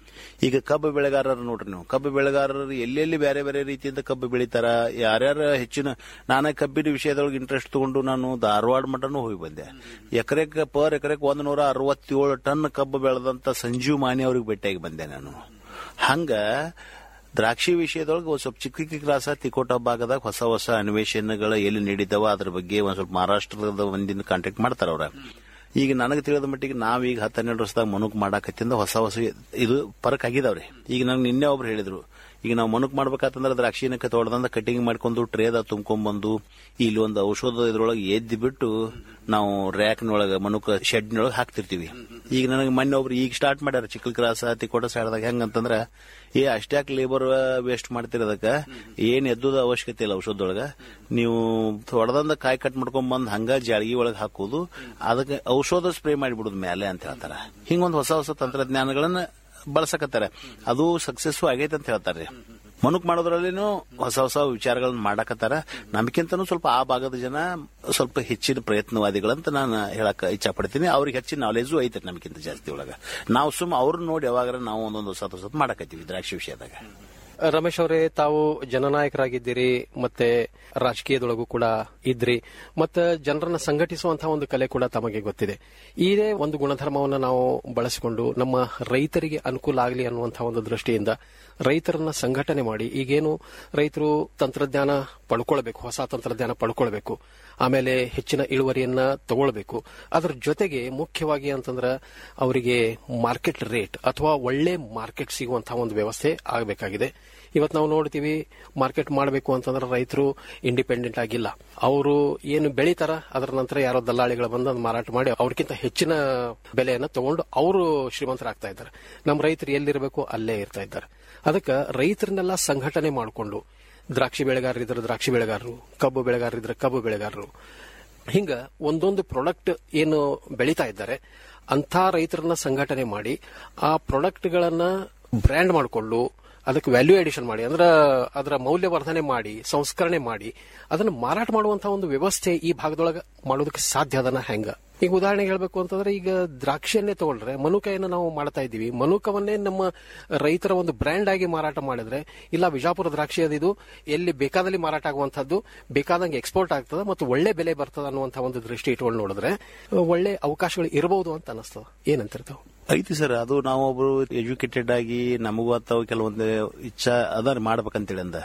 ಈಗ ಕಬ್ಬು ಬೆಳೆಗಾರರು ನೋಡ್ರಿ ನೀವು ಕಬ್ಬು ಬೆಳೆಗಾರರು ಎಲ್ಲೆಲ್ಲಿ ಬೇರೆ ಬೇರೆ ರೀತಿಯಿಂದ ಕಬ್ಬು ಬೆಳಿತಾರ ಯಾರ್ಯಾರ ಹೆಚ್ಚಿನ ನಾನೇ ಕಬ್ಬಿನ ವಿಷಯದೊಳಗೆ ಇಂಟ್ರೆಸ್ಟ್ ತಗೊಂಡು ನಾನು ಧಾರವಾಡ ಮಟನೂ ಹೋಗಿ ಬಂದೆ ಎಕರೆಕ್ ಪರ್ ಎಕರೆಕ್ ಒಂದ್ ನೂರ ಅರವತ್ತೇಳು ಟನ್ ಕಬ್ಬು ಬೆಳೆದಂತ ಸಂಜೀವ್ ಮಾನಿ ಅವ್ರಿಗೆ ಭೇಟಿಯಾಗಿ ಬಂದೆ ನಾನು ಹಂಗ ದ್ರಾಕ್ಷಿ ವಿಷಯದೊಳಗೆ ಒಂದ್ ಸ್ವಲ್ಪ ಚಿಕ್ಕ ಚಿಕ್ಕ ಕ್ಲಾಸ ತಿಕೋಟ ಭಾಗದಾಗ ಹೊಸ ಹೊಸ ಅನ್ವೇಷಣೆಗಳು ಎಲ್ಲಿ ನಡೀತಾವ ಅದ್ರ ಬಗ್ಗೆ ಒಂದ್ ಸ್ವಲ್ಪ ಮಹಾರಾಷ್ಟ್ರದ ಒಂದಿನ ಕಾಂಟ್ಯಾಕ್ಟ್ ಮಾಡ್ತಾರ ಅವ್ರ ಈಗ ನನಗೆ ತಿಳಿದ ಮಟ್ಟಿಗೆ ನಾವೀಗ ಹತ್ತು ಹನ್ನೆರಡು ವರ್ಷದಾಗ ಮನುಕ್ ಮಾಡಾಕತ್ತಿಂದ ಹೊಸ ಹೊಸ ಇದು ಫರಕ್ ಆಗಿದಾವ್ರಿ ಈಗ ನಂಗೆ ನಿನ್ನೆ ಒಬ್ರು ಹೇಳಿದ್ರು ಈಗ ನಾವು ಮನುಕ್ ಮಾಡ್ಬೇಕಂತಂದ್ರೆ ದ್ರಾಕ್ಷಿನ ತೊಡ್ದಂದ ಕಟಿಂಗ್ ಮಾಡ್ಕೊಂಡು ಟ್ರೇದ ತುಂಬ್ಕೊಂಡ್ಬಂದು ಇಲ್ಲಿ ಒಂದು ಔಷಧ ಇದ್ರೊಳಗೆ ಎದ್ದಿ ಬಿಟ್ಟು ನಾವು ರ್ಯಾಕ್ನೊಳಗೆ ಮನುಕ ಶೆಡ್ನೊಳಗೆ ಹಾಕ್ತಿರ್ತೀವಿ ಈಗ ನನಗೆ ಮೊನ್ನೆ ಒಬ್ರು ಈಗ ಸ್ಟಾರ್ಟ್ ಮಾಡ್ಯಾರ ಚಿಕ್ಕಲ್ ಕ್ರಾಸ ತಿಕೋಟ ಸೈಡ್ದಾಗ ಹೆಂಗಂತಂದ್ರ ಏ ಅಷ್ಟ್ಯಾಕ್ ಲೇಬರ್ ವೇಸ್ಟ್ ಮಾಡ್ತಿರೋದಕ್ಕ ಏನ್ ಎದ್ದದ ಅವಶ್ಯಕತೆ ಇಲ್ಲ ಔಷಧದೊಳಗ ನೀವು ಹೊಡೆದಂದ ಕಾಯಿ ಕಟ್ ಮಾಡ್ಕೊಂಡ್ ಬಂದ್ ಹಂಗ ಜಾಳಗಿ ಒಳಗೆ ಹಾಕೋದು ಅದಕ್ಕೆ ಔಷಧ ಸ್ಪ್ರೇ ಮಾಡಿಬಿಡುದು ಮೇಲೆ ಅಂತ ಹೇಳ್ತಾರ ಹಿಂಗೊಂದು ಹೊಸ ಹೊಸ ತಂತ್ರಜ್ಞಾನಗಳನ್ನ ಬಳಸಕತ್ತಾರ ಅದು ಸಕ್ಸಸ್ ಆಗೈತೆ ಅಂತ ಹೇಳ್ತಾರೆ ಮನುಕ್ ಮಾಡೋದ್ರಲ್ಲಿನೂ ಹೊಸ ಹೊಸ ವಿಚಾರಗಳನ್ನ ಮಾಡಕತ್ತಾರ ನಮ್ಗಿಂತನೂ ಸ್ವಲ್ಪ ಆ ಭಾಗದ ಜನ ಸ್ವಲ್ಪ ಹೆಚ್ಚಿನ ಪ್ರಯತ್ನವಾದಿಗಳಂತ ನಾನು ಹೇಳಕ್ ಇಚ್ಛಾ ಪಡ್ತೀನಿ ಅವ್ರಿಗೆ ಹೆಚ್ಚಿನ ನಾಲೆಜು ಐತೆ ನಮ್ಗಿಂತ ಜಾಸ್ತಿ ಒಳಗ ನಾವು ಸುಮ್ಮ ಅವ್ರನ್ನ ನೋಡಿ ಯಾವಾಗ ನಾವು ಒಂದೊಂದು ಹೊಸ ಹೊಸ ಮಾಡಕತ್ತೀವಿ ದ್ರಾಕ್ಷಿ ವಿಷಯದಾಗ ರಮೇಶ್ ಅವರೇ ತಾವು ಜನನಾಯಕರಾಗಿದ್ದೀರಿ ಮತ್ತೆ ರಾಜಕೀಯದೊಳಗೂ ಕೂಡ ಇದ್ರಿ ಮತ್ತೆ ಜನರನ್ನ ಸಂಘಟಿಸುವಂತಹ ಒಂದು ಕಲೆ ಕೂಡ ತಮಗೆ ಗೊತ್ತಿದೆ ಇದೇ ಒಂದು ಗುಣಧರ್ಮವನ್ನು ನಾವು ಬಳಸಿಕೊಂಡು ನಮ್ಮ ರೈತರಿಗೆ ಅನುಕೂಲ ಆಗಲಿ ಅನ್ನುವಂತಹ ಒಂದು ದೃಷ್ಟಿಯಿಂದ ರೈತರನ್ನ ಸಂಘಟನೆ ಮಾಡಿ ಈಗೇನು ರೈತರು ತಂತ್ರಜ್ಞಾನ ಪಡ್ಕೊಳ್ಬೇಕು ಹೊಸ ತಂತ್ರಜ್ಞಾನ ಪಡ್ಕೊಳ್ಬೇಕು ಆಮೇಲೆ ಹೆಚ್ಚಿನ ಇಳುವರಿಯನ್ನ ತಗೊಳ್ಬೇಕು ಅದರ ಜೊತೆಗೆ ಮುಖ್ಯವಾಗಿ ಅಂತಂದ್ರೆ ಅವರಿಗೆ ಮಾರ್ಕೆಟ್ ರೇಟ್ ಅಥವಾ ಒಳ್ಳೆ ಮಾರ್ಕೆಟ್ ಸಿಗುವಂತಹ ಒಂದು ವ್ಯವಸ್ಥೆ ಆಗಬೇಕಾಗಿದೆ ಇವತ್ತು ನಾವು ನೋಡ್ತೀವಿ ಮಾರ್ಕೆಟ್ ಮಾಡಬೇಕು ಅಂತಂದ್ರೆ ರೈತರು ಇಂಡಿಪೆಂಡೆಂಟ್ ಆಗಿಲ್ಲ ಅವರು ಏನು ಬೆಳೀತಾರ ಅದರ ನಂತರ ಯಾರೋ ದಲ್ಲಾಳಿಗಳು ಬಂದು ಅದನ್ನ ಮಾರಾಟ ಮಾಡಿ ಅವ್ರಿಗಿಂತ ಹೆಚ್ಚಿನ ಬೆಲೆಯನ್ನು ತಗೊಂಡು ಅವರು ಶ್ರೀಮಂತರಾಗ್ತಾ ಇದ್ದಾರೆ ನಮ್ಮ ರೈತರು ಎಲ್ಲಿರಬೇಕು ಅಲ್ಲೇ ಇರ್ತಾ ಇದ್ದಾರೆ ಅದಕ್ಕೆ ರೈತರನ್ನೆಲ್ಲ ಸಂಘಟನೆ ಮಾಡಿಕೊಂಡು ದ್ರಾಕ್ಷಿ ಬೆಳೆಗಾರರಿದ್ರೆ ದ್ರಾಕ್ಷಿ ಬೆಳೆಗಾರರು ಕಬ್ಬು ಬೆಳೆಗಾರರಿದ್ರೆ ಕಬ್ಬು ಬೆಳೆಗಾರರು ಹಿಂಗ ಒಂದೊಂದು ಪ್ರಾಡಕ್ಟ್ ಏನು ಬೆಳೀತಾ ಇದ್ದಾರೆ ಅಂತ ರೈತರನ್ನ ಸಂಘಟನೆ ಮಾಡಿ ಆ ಪ್ರಾಡಕ್ಟ್ಗಳನ್ನ ಬ್ರ್ಯಾಂಡ್ ಮಾಡಿಕೊಂಡು ಅದಕ್ಕೆ ವ್ಯಾಲ್ಯೂ ಅಡಿಷನ್ ಮಾಡಿ ಅಂದ್ರೆ ಅದರ ಮೌಲ್ಯವರ್ಧನೆ ಮಾಡಿ ಸಂಸ್ಕರಣೆ ಮಾಡಿ ಅದನ್ನು ಮಾರಾಟ ಮಾಡುವಂತಹ ಒಂದು ವ್ಯವಸ್ಥೆ ಈ ಭಾಗದೊಳಗೆ ಮಾಡೋದಕ್ಕೆ ಸಾಧ್ಯ ಅದನ್ನ ಹೆಂಗ ಈಗ ಉದಾಹರಣೆಗೆ ಹೇಳ್ಬೇಕು ಅಂತಂದ್ರೆ ಈಗ ದ್ರಾಕ್ಷಿಯನ್ನೇ ತಗೊಂಡ್ರೆ ಮನುಕಯನ್ನು ನಾವು ಮಾಡ್ತಾ ಇದ್ದೀವಿ ಮನುಕವನ್ನೇ ನಮ್ಮ ರೈತರ ಒಂದು ಬ್ರ್ಯಾಂಡ್ ಆಗಿ ಮಾರಾಟ ಮಾಡಿದ್ರೆ ಇಲ್ಲ ವಿಜಾಪುರ ದ್ರಾಕ್ಷಿ ಅದಿದು ಎಲ್ಲಿ ಬೇಕಾದಲ್ಲಿ ಮಾರಾಟ ಆಗುವಂತದ್ದು ಬೇಕಾದಂಗೆ ಎಕ್ಸ್ಪೋರ್ಟ್ ಆಗ್ತದೆ ಮತ್ತು ಒಳ್ಳೆ ಬೆಲೆ ಬರ್ತದೆ ಅನ್ನುವಂತಹ ಒಂದು ದೃಷ್ಟಿ ಇಟ್ಕೊಂಡು ನೋಡಿದ್ರೆ ಒಳ್ಳೆ ಅವಕಾಶಗಳು ಇರಬಹುದು ಅಂತ ಅನಿಸ್ತದೆ ಏನಂತಿರ್ತಾವ ಐತಿ ಸರ್ ಅದು ನಾವು ಒಬ್ರು ಎಜುಕೇಟೆಡ್ ಆಗಿ ನಮಗೂ ಅಥವಾ ಕೆಲವೊಂದು ಇಚ್ಛಾ ಅದ ಮಾಡ್ಬೇಕಂತೇಳಿ ಅಂದ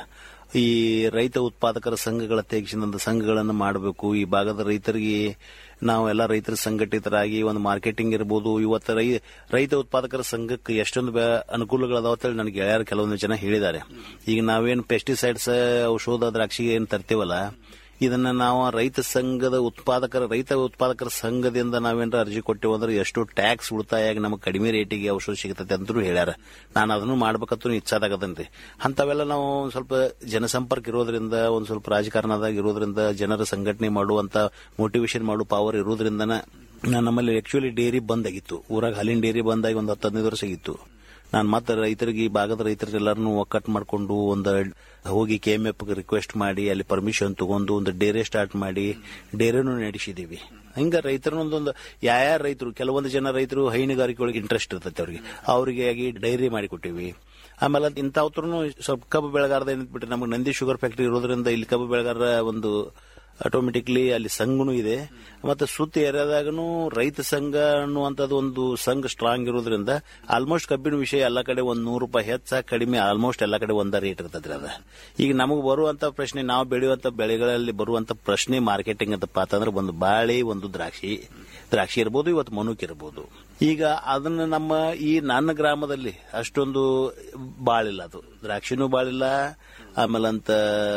ಈ ರೈತ ಉತ್ಪಾದಕರ ಸಂಘಗಳ ತೆಗೆಸಿದಂತ ಸಂಘಗಳನ್ನು ಮಾಡಬೇಕು ಈ ಭಾಗದ ರೈತರಿಗೆ ನಾವು ಎಲ್ಲ ರೈತರ ಸಂಘಟಿತರಾಗಿ ಒಂದು ಮಾರ್ಕೆಟಿಂಗ್ ಇರ್ಬೋದು ಇವತ್ತು ರೈ ರೈತ ಉತ್ಪಾದಕರ ಸಂಘಕ್ಕೆ ಎಷ್ಟೊಂದು ಬೆ- ಅನುಕೂಲಗಳದಾವ ಅಂತೇಳಿ ನನಗೆ ಗೆಳೆಯರು ಕೆಲವೊಂದು ಜನ ಹೇಳಿದ್ದಾರೆ ಈಗ ನಾವೇನು ಪೆಸ್ಟಿಸೈಡ್ಸ್ ಔಷಧ ದ್ರಾಕ್ಷಿಗೆ ಏನು ತರ್ತೀವಲ್ಲ ಇದನ್ನ ನಾವು ರೈತ ಸಂಘದ ಉತ್ಪಾದಕರ ರೈತ ಉತ್ಪಾದಕರ ಸಂಘದಿಂದ ನಾವೇನಾರ ಅರ್ಜಿ ಕೊಟ್ಟೆವು ಅಂದ್ರೆ ಎಷ್ಟು ಟ್ಯಾಕ್ಸ್ ಉಳಿತಾಯ ಆಗಿ ನಮಗೆ ಕಡಿಮೆ ರೇಟಿಗೆ ಔಷಧ ಸಿಗತೈತೆ ಅಂತಲೂ ಹೇಳ್ಯಾರ ನಾನು ಅದನ್ನು ಮಾಡ್ಬೇಕಂತೂ ಇಚ್ಛಾದಾಗದನ್ರಿ ಅಂತವೆಲ್ಲ ನಾವು ಒಂದ್ ಸ್ವಲ್ಪ ಜನಸಂಪರ್ಕ ಇರೋದ್ರಿಂದ ಒಂದ್ ಸ್ವಲ್ಪ ರಾಜಕಾರಣದಾಗ ಇರೋದ್ರಿಂದ ಜನರ ಸಂಘಟನೆ ಮಾಡುವಂತ ಮೋಟಿವೇಶನ್ ಮಾಡೋ ಪವರ್ ಇರೋದ್ರಿಂದನ ನಾನು ನಮ್ಮಲ್ಲಿ ಆಕ್ಚುಲಿ ಡೇರಿ ಬಂದ್ ಆಗಿತ್ತು ಊರಾಗ ಹಾಲಿನ ಡೇರಿ ಬಂದಾಗಿ ಒಂದು ಹತ್ತು ಹದಿನೈದು ವರ್ಷ ಆಗಿತ್ತು ನಾನು ಮತ್ತೆ ರೈತರಿಗೆ ಈ ಭಾಗದ ರೈತರಿಗೆಲ್ಲರನ್ನು ಒಕ್ಕಟ್ಟು ಮಾಡಿಕೊಂಡು ಒಂದು ಹೋಗಿ ಕೆ ಎಂ ಎಫ್ ರಿಕ್ವೆಸ್ಟ್ ಮಾಡಿ ಅಲ್ಲಿ ಪರ್ಮಿಷನ್ ತಗೊಂಡು ಒಂದು ಡೇರೆ ಸ್ಟಾರ್ಟ್ ಮಾಡಿ ಡೇರೆನೂ ನಡೆಸಿದೀವಿ ಹಿಂಗ ರೈತರನ್ನೊಂದೊಂದು ಯಾವ ರೈತರು ಕೆಲವೊಂದು ಜನ ರೈತರು ಹೈನುಗಾರಿಕೆ ಒಳಗೆ ಇಂಟ್ರೆಸ್ಟ್ ಇರ್ತೈತೆ ಅವ್ರಿಗೆ ಅವರಿಗೆ ಆಗಿ ಡೈರಿ ಮಾಡಿಕೊಟ್ಟಿವಿ ಆಮೇಲೆ ಇಂಥವ್ರು ಸ್ವಲ್ಪ ಕಬ್ಬು ಬೆಳೆಗಾರದ ಏನಿಟ್ಬಿಟ್ರೆ ನಮಗೆ ನಂದಿ ಶುಗರ್ ಫ್ಯಾಕ್ಟರಿ ಇರೋದ್ರಿಂದ ಇಲ್ಲಿ ಕಬ್ಬು ಬೆಳೆಗಾರರ ಒಂದು ಆಟೋಮೆಟಿಕ್ಲಿ ಅಲ್ಲಿ ಸಂಘನೂ ಇದೆ ಮತ್ತೆ ಸುತ್ತ ಏರಿಯಾದಾಗನು ರೈತ ಸಂಘ ಅನ್ನುವಂಥದ್ದು ಒಂದು ಸಂಘ ಸ್ಟ್ರಾಂಗ್ ಇರೋದ್ರಿಂದ ಆಲ್ಮೋಸ್ಟ್ ಕಬ್ಬಿನ ವಿಷಯ ಎಲ್ಲ ಕಡೆ ಒಂದ್ ನೂರು ರೂಪಾಯಿ ಹೆಚ್ಚ ಕಡಿಮೆ ಆಲ್ಮೋಸ್ಟ್ ಎಲ್ಲ ಕಡೆ ಒಂದ ರೇಟ್ ಇರ್ತದ್ರಿ ಅದ ಈಗ ನಮಗೆ ಬರುವಂತ ಪ್ರಶ್ನೆ ನಾವು ಬೆಳೆಯುವಂತ ಬೆಳೆಗಳಲ್ಲಿ ಬರುವಂತ ಪ್ರಶ್ನೆ ಮಾರ್ಕೆಟಿಂಗ್ ಅಂತಪ್ಪ ಅಂತಂದ್ರೆ ಒಂದು ಬಾಳೆ ಒಂದು ದ್ರಾಕ್ಷಿ ದ್ರಾಕ್ಷಿ ಇರ್ಬೋದು ಇವತ್ತು ಮನುಕ್ ಇರ್ಬೋದು ಈಗ ಅದನ್ನ ನಮ್ಮ ಈ ನನ್ನ ಗ್ರಾಮದಲ್ಲಿ ಅಷ್ಟೊಂದು ಬಾಳಿಲ್ಲ ಅದು ದ್ರಾಕ್ಷಿನೂ ಬಾಳಿಲ್ಲ ಆಮೇಲೆ ಅಂತ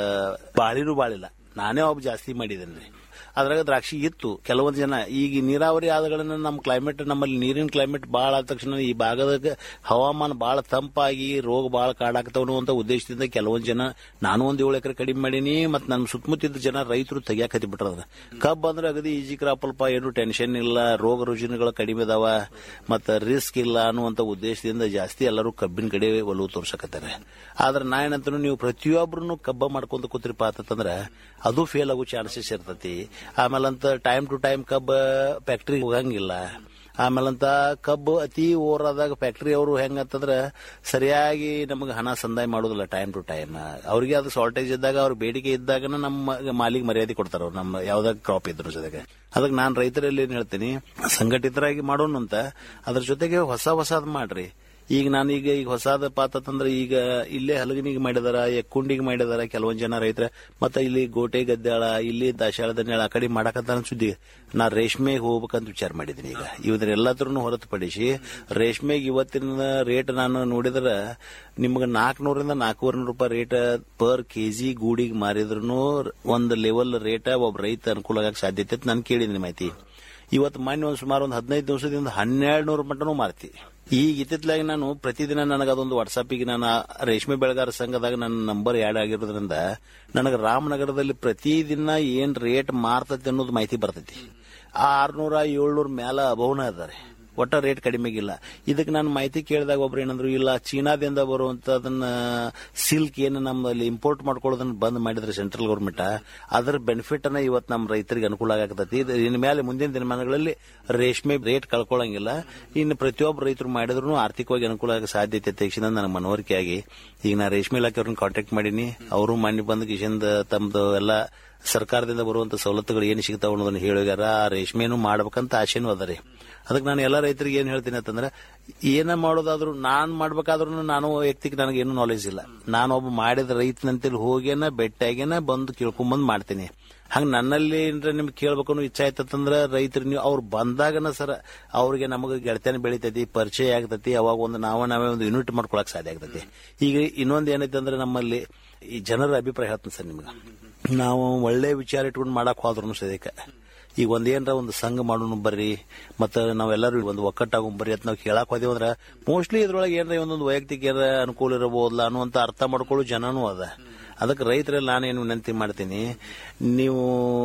ಬಾಳಿನೂ ಬಾಳಿಲ್ಲ ನಾನೇ ಒಬ್ಬ ಜಾಸ್ತಿ ಮಾಡಿದ್ದೇನೆ ಅದ್ರಾಗ ದ್ರಾಕ್ಷಿ ಇತ್ತು ಕೆಲವೊಂದು ಜನ ಈಗ ನೀರಾವರಿ ಆದಗಳನ್ನ ನಮ್ಮ ಕ್ಲೈಮೇಟ್ ನಮ್ಮಲ್ಲಿ ನೀರಿನ ಕ್ಲೈಮೇಟ್ ಭಾಳ ಆದ ತಕ್ಷಣ ಈ ಭಾಗದಾಗ ಹವಾಮಾನ ಭಾಳ ತಂಪಾಗಿ ರೋಗ ಭಾಳ ಕಾಡಾಗ್ತಾವ ಅಂತ ಉದ್ದೇಶದಿಂದ ಕೆಲವೊಂದು ಜನ ನಾನು ಒಂದ್ ಏಳು ಎಕರೆ ಕಡಿಮೆ ಮಾಡೀನಿ ಮತ್ತು ನನ್ನ ಸುತ್ತಮುತ್ತಿದ್ದ ಜನ ರೈತರು ತೆಗಿಯಾಕ ಹತ್ತಿ ಬಿಟ್ರದ ಕಬ್ಬು ಅಂದ್ರೆ ಅಗದಿ ಈಜಿ ಕ್ರಾಪ್ ಅಲ್ಪ ಏನು ಟೆನ್ಷನ್ ಇಲ್ಲ ರೋಗ ರುಜಿನಗಳು ಕಡಿಮೆ ಅದಾವ ಮತ್ತು ರಿಸ್ಕ್ ಇಲ್ಲ ಅನ್ನುವಂತ ಉದ್ದೇಶದಿಂದ ಜಾಸ್ತಿ ಎಲ್ಲರೂ ಕಬ್ಬಿನ ಕಡೆ ಒಲವು ತೋರ್ಸಕತ್ತಾರೆ ಆದ್ರೆ ನಾ ಏನಂತ ನೀವು ಪ್ರತಿಯೊಬ್ಬರನ್ನು ಕಬ್ಬ ಮಾಡ್ಕೊಂತ ಕೂತ್ರಿಪ್ಪ ಅಂತಂದ್ರೆ ಅದು ಫೇಲ್ ಆಗೋ ಚಾನ್ಸಸ್ ಇರ್ತತಿ ಆಮೇಲಂತ ಟೈಮ್ ಟು ಟೈಮ್ ಕಬ್ಬ ಫ್ಯಾಕ್ಟ್ರಿ ಹೋಗಂಗಿಲ್ಲ ಆಮೇಲಂತ ಕಬ್ಬು ಅತಿ ಓವರಾದಾಗ ಫ್ಯಾಕ್ಟ್ರಿ ಅವರು ಹೆಂಗಂತಂದ್ರ ಸರಿಯಾಗಿ ನಮಗೆ ಹಣ ಸಂದಾಯ ಮಾಡೋದಿಲ್ಲ ಟೈಮ್ ಟು ಟೈಮ್ ಅವ್ರಿಗೆ ಅದು ಶಾರ್ಟೇಜ್ ಇದ್ದಾಗ ಅವ್ರ ಬೇಡಿಕೆ ಇದ್ದಾಗ ನಮ್ಮ ಮಾಲಿಗೆ ಮರ್ಯಾದೆ ಕೊಡ್ತಾರ ಅವ್ರು ನಮ್ಮ ಯಾವ್ದಾಗ ಕ್ರಾಪ್ ಇದ್ರ ಜೊತೆಗೆ ಅದಕ್ಕೆ ನಾನು ರೈತರಲ್ಲಿ ಏನ್ ಹೇಳ್ತೀನಿ ಸಂಘಟಿತರಾಗಿ ಮಾಡೋಣ ಅಂತ ಅದ್ರ ಜೊತೆಗೆ ಹೊಸ ಹೊಸದ್ ಮಾಡ್ರಿ ಈಗ ನಾನೀಗ ಈಗ ಹೊಸಾದ ಪಾತಂದ್ರೆ ಈಗ ಇಲ್ಲೇ ಹಲಗನಿಗೆ ಮಾಡಿದಾರ ಎಕ್ಕುಂಡಿಗೆ ಮಾಡಿದಾರ ಕೆಲವೊಂದ್ ಜನ ರೈತರ ಮತ್ತೆ ಇಲ್ಲಿ ಗೋಟೆ ಗದ್ದಾಳ ಇಲ್ಲಿ ದಾಶಾಳ ದನ್ಯಾಳ ಆ ಕಡೆ ಮಾಡಕಂತ ಸುದ್ದಿ ನಾ ರೇಷ್ಮೆಗೆ ಹೋಗ್ಬೇಕಂತ ವಿಚಾರ ಮಾಡಿದ್ದೀನಿ ಈಗ ಇವನ್ನೆಲ್ಲತ್ರನ್ನು ಹೊರತುಪಡಿಸಿ ರೇಷ್ಮೆಗೆ ಇವತ್ತಿನ ರೇಟ್ ನಾನು ನೋಡಿದ್ರ ನಿಮ್ಗೆ ನಾಲ್ಕನೂರಿಂದ ನಾಲ್ಕೂವರೆ ನೂರು ರೂಪಾಯಿ ರೇಟ್ ಪರ್ ಕೆಜಿ ಗೂಡಿಗೆ ಮಾರಿದ್ರು ಒಂದು ಲೆವೆಲ್ ರೇಟ್ ಒಬ್ಬ ರೈತ ಅನುಕೂಲ ಆಗಕ್ಕೆ ಸಾಧ್ಯತೆ ಅಂತ ನಾನು ಕೇಳಿದ್ದೀನಿ ಮಾಹಿತಿ ಇವತ್ತು ಮೊನ್ನೆ ಒಂದು ಸುಮಾರು ಒಂದು ಹದಿನೈದು ದಿವಸದಿಂದ ಹನ್ನೆರಡು ನೂರು ಮಟನೂ ಮಾರ್ತಿ ಈಗ ಇತ್ತಿತ್ತಲಾಗಿ ನಾನು ಪ್ರತಿದಿನ ನನಗೆ ಅದೊಂದು ವಾಟ್ಸಾಪಿಗೆ ನಾನು ಆ ರೇಷ್ಮೆ ಬೆಳೆಗಾರ ಸಂಘದಾಗ ನನ್ನ ನಂಬರ್ ಆ್ಯಡ್ ಆಗಿರೋದ್ರಿಂದ ನನಗೆ ರಾಮನಗರದಲ್ಲಿ ಪ್ರತಿದಿನ ಏನ್ ರೇಟ್ ಮಾರ್ತೈತಿ ಅನ್ನೋದು ಮಾಹಿತಿ ಬರ್ತೈತಿ ಆ ಆರ್ನೂರ ಏಳ್ನೂರ ಮ್ಯಾಲ ಅಭವನ ಅದಾರೆ ಒಟ್ಟ ರೇಟ್ ಕಡಿಮೆಗಿಲ್ಲ ಇದಕ್ಕೆ ನಾನು ಮಾಹಿತಿ ಕೇಳಿದಾಗ ಒಬ್ರು ಏನಂದ್ರು ಇಲ್ಲ ಚೀನಾದಿಂದ ಬರುವಂತದನ್ನ ಸಿಲ್ಕ್ ಏನು ನಮ್ಮಲ್ಲಿ ಇಂಪೋರ್ಟ್ ಮಾಡ್ಕೊಳ್ಳೋದನ್ನ ಬಂದ್ ಮಾಡಿದ್ರೆ ಸೆಂಟ್ರಲ್ ಗೌರ್ಮೆಂಟ್ ಅದರ ಬೆನಿಫಿಟ್ ಅನ್ನ ಇವತ್ತು ನಮ್ಮ ರೈತರಿಗೆ ಅನುಕೂಲ ಆಗತೈತಿ ಇದು ಇನ್ ಮೇಲೆ ಮುಂದಿನ ದಿನಮಾನಗಳಲ್ಲಿ ರೇಷ್ಮೆ ರೇಟ್ ಕಳ್ಕೊಳ್ಳಂಗಿಲ್ಲ ಇನ್ನು ಪ್ರತಿಯೊಬ್ಬ ರೈತರು ಮಾಡಿದ್ರು ಆರ್ಥಿಕವಾಗಿ ಅನುಕೂಲ ಆಗೋ ಸಾಧ್ಯತೆ ತೆಗೆಸಿದ ನನಗೆ ಮನವರಿಕೆ ಆಗಿ ಈಗ ನಾ ರೇಷ್ಮೆ ಇಲಾಖೆಯವ್ರನ್ನ ಕಾಂಟ್ಯಾಕ್ಟ್ ಮಾಡೀನಿ ಅವರು ಮಾನ್ಯ ಬಂದ ಕಿಶಿಂದ ತಮ್ದು ಎಲ್ಲ ಸರ್ಕಾರದಿಂದ ಬರುವಂತ ಸವಲತ್ತುಗಳು ಏನು ಸಿಗ್ತಾವ ಅನ್ನೋದನ್ನ ಹೇಳಿಗಾರ ಆ ರೇಷ್ಮೆನೂ ಮಾಡ್ಬೇಕಂತ ಆಶೆನೂ ಅದ ರೀ ಅದಕ್ಕೆ ನಾನು ಎಲ್ಲ ರೈತರಿಗೆ ಏನ್ ಹೇಳ್ತೀನಿ ಅಂತಂದ್ರೆ ಏನ ಮಾಡೋದಾದ್ರೂ ನಾನ್ ಮಾಡ್ಬೇಕಾದ್ರೂ ನಾನು ವ್ಯಕ್ತಿಗೆ ನನಗೆ ಏನು ನಾಲೆಜ್ ಇಲ್ಲ ನಾನು ಒಬ್ಬ ಮಾಡಿದ ರೈತನಂತೇಳಿ ಹೋಗೇನ ಬೆಟ್ಟಾಗೇನ ಬಂದು ಕೇಳ್ಕೊಂಬಂದ್ ಮಾಡ್ತೀನಿ ಹಂಗ ನನ್ನಲ್ಲಿ ಏನ್ರ ನಿಮ್ಗೆ ಕೇಳ್ಬೇಕು ಅನ್ನೋ ಇಚ್ಛೆ ಆಯ್ತಂದ್ರ ರೈತರು ನೀವು ಅವ್ರು ಬಂದಾಗನ ಸರ ಅವ್ರಿಗೆ ನಮಗೆ ಗೆಳತನ ಬೆಳಿತೈತಿ ಪರಿಚಯ ಆಗ್ತೈತಿ ಅವಾಗ ಒಂದು ನಾವ ನಾವೇ ಒಂದು ಯೂನಿಟ್ ಮಾಡ್ಕೊಳಕ್ ಸಾಧ್ಯ ಆಗ್ತೈತಿ ಈಗ ಇನ್ನೊಂದು ಏನೈತೆ ಅಂದ್ರೆ ನಮ್ಮಲ್ಲಿ ಈ ಜನರ ಅಭಿಪ್ರಾಯ ಹೇಳ್ತೀನಿ ಸರ್ ನಿಮ್ಗೆ ನಾವು ಒಳ್ಳೆ ವಿಚಾರ ಇಟ್ಕೊಂಡು ಮಾಡಕ್ ಹೋದ್ರು ಸದ್ಯಕ್ಕೆ ಈಗ ಒಂದೇನ್ರ ಒಂದು ಸಂಘ ಮಾಡೋಣ ಬರ್ರಿ ಮತ್ತ ನಾವೆಲ್ಲರೂ ಒಂದು ಒಕ್ಕಟ್ಟಾಗೋಣ ಬರ್ರಿ ಅಂತ ನಾವು ಕೇಳಕ್ ಹೋದೇವು ಅಂದ್ರೆ ಮೋಸ್ಟ್ಲಿ ಇದ್ರೊಳಗೆ ಏನ್ರ ಒಂದೊಂದು ವೈಯಕ್ತಿಕ ಏನಾರ ಅನುಕೂಲ ಇರಬಹುದಲ್ಲ ಅನ್ನುವಂತ ಅರ್ಥ ಮಾಡ್ಕೊಳ್ಳೋ ಜನನೂ ಅದ ಅದಕ್ಕೆ ರೈತರಲ್ಲಿ ನಾನೇನು ವಿನಂತಿ ಮಾಡ್ತೀನಿ ನೀವು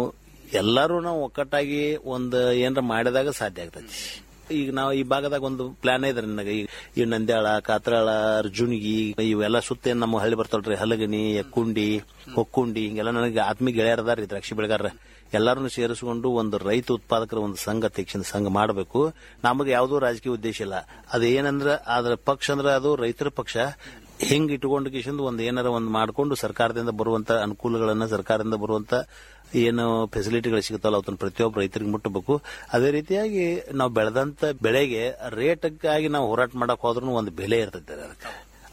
ಎಲ್ಲರೂ ನಾವು ಒಕ್ಕಟ್ಟಾಗಿ ಒಂದು ಏನಾರ ಮಾಡಿದಾಗ ಸಾಧ್ಯ ಆಗ್ತೈತಿ ಈಗ ನಾವು ಈ ಭಾಗದಾಗ ಒಂದು ಪ್ಲಾನ್ ಇದೆ ನನಗೆ ಈ- ಈ ನಂದ್ಯಾಳ ಕಾತ್ರಾಳ ಅರ್ಜುನ್ಗಿ ಇವೆಲ್ಲ ಸುತ್ತ ಏನ್ ನಮ್ಮ ಹಳ್ಳಿ ಬರ್ತಾವ್ರಿ ಹಲಗನಿ ಎಕ್ಕುಂಡಿ ಹೊಕ್ಕುಂಡಿ ಹಿಂಗೆಲ್ಲ ನನಗೆ ಆತ್ಮೀಯ ಗೆಳೆಯರದಾರ ದ್ರಾಕ್ಷಿ ಬೆಳೆಗಾರ ಎಲ್ಲರನ್ನು ಸೇರಿಸಿಕೊಂಡು ಒಂದು ರೈತ ಉತ್ಪಾದಕರ ಒಂದು ಸಂಘ ತೆಕ್ಷಿನ ಸಂಘ ಮಾಡಬೇಕು ನಮಗೆ ಯಾವುದೋ ರಾಜಕೀಯ ಉದ್ದೇಶ ಇಲ್ಲ ಅದೇನಂದ್ರ ಅದ್ರ ಪಕ್ಷ ಅಂದ್ರೆ ಅದು ರೈತರ ಪಕ್ಷ ಹೆಂಗ್ ಇಟ್ಕೊಂಡು ಕಿಶಂದು ಒಂದು ಏನಾರ ಒಂದು ಮಾಡ್ಕೊಂಡು ಸರ್ಕಾರದಿಂದ ಬರುವಂತ ಅನುಕೂಲಗಳನ್ನ ಸರ್ಕಾರದಿಂದ ಬರುವಂತ ಏನು ಫೆಸಿಲಿಟಿಗಳು ಸಿಗುತ್ತಲ್ಲ ಅವತ್ತನ್ನ ಪ್ರತಿಯೊಬ್ಬ ರೈತರಿಗೆ ಮುಟ್ಟಬೇಕು ಅದೇ ರೀತಿಯಾಗಿ ನಾವು ಬೆಳೆದಂತ ಬೆಳೆಗೆ ರೇಟ್ಗಾಗಿ ನಾವು ಹೋರಾಟ ಮಾಡಕ್ ಹೋದ್ರೂ ಒಂದು ಬೆಲೆ ಇರ್ತೈತೆ ಅದಕ್ಕೆ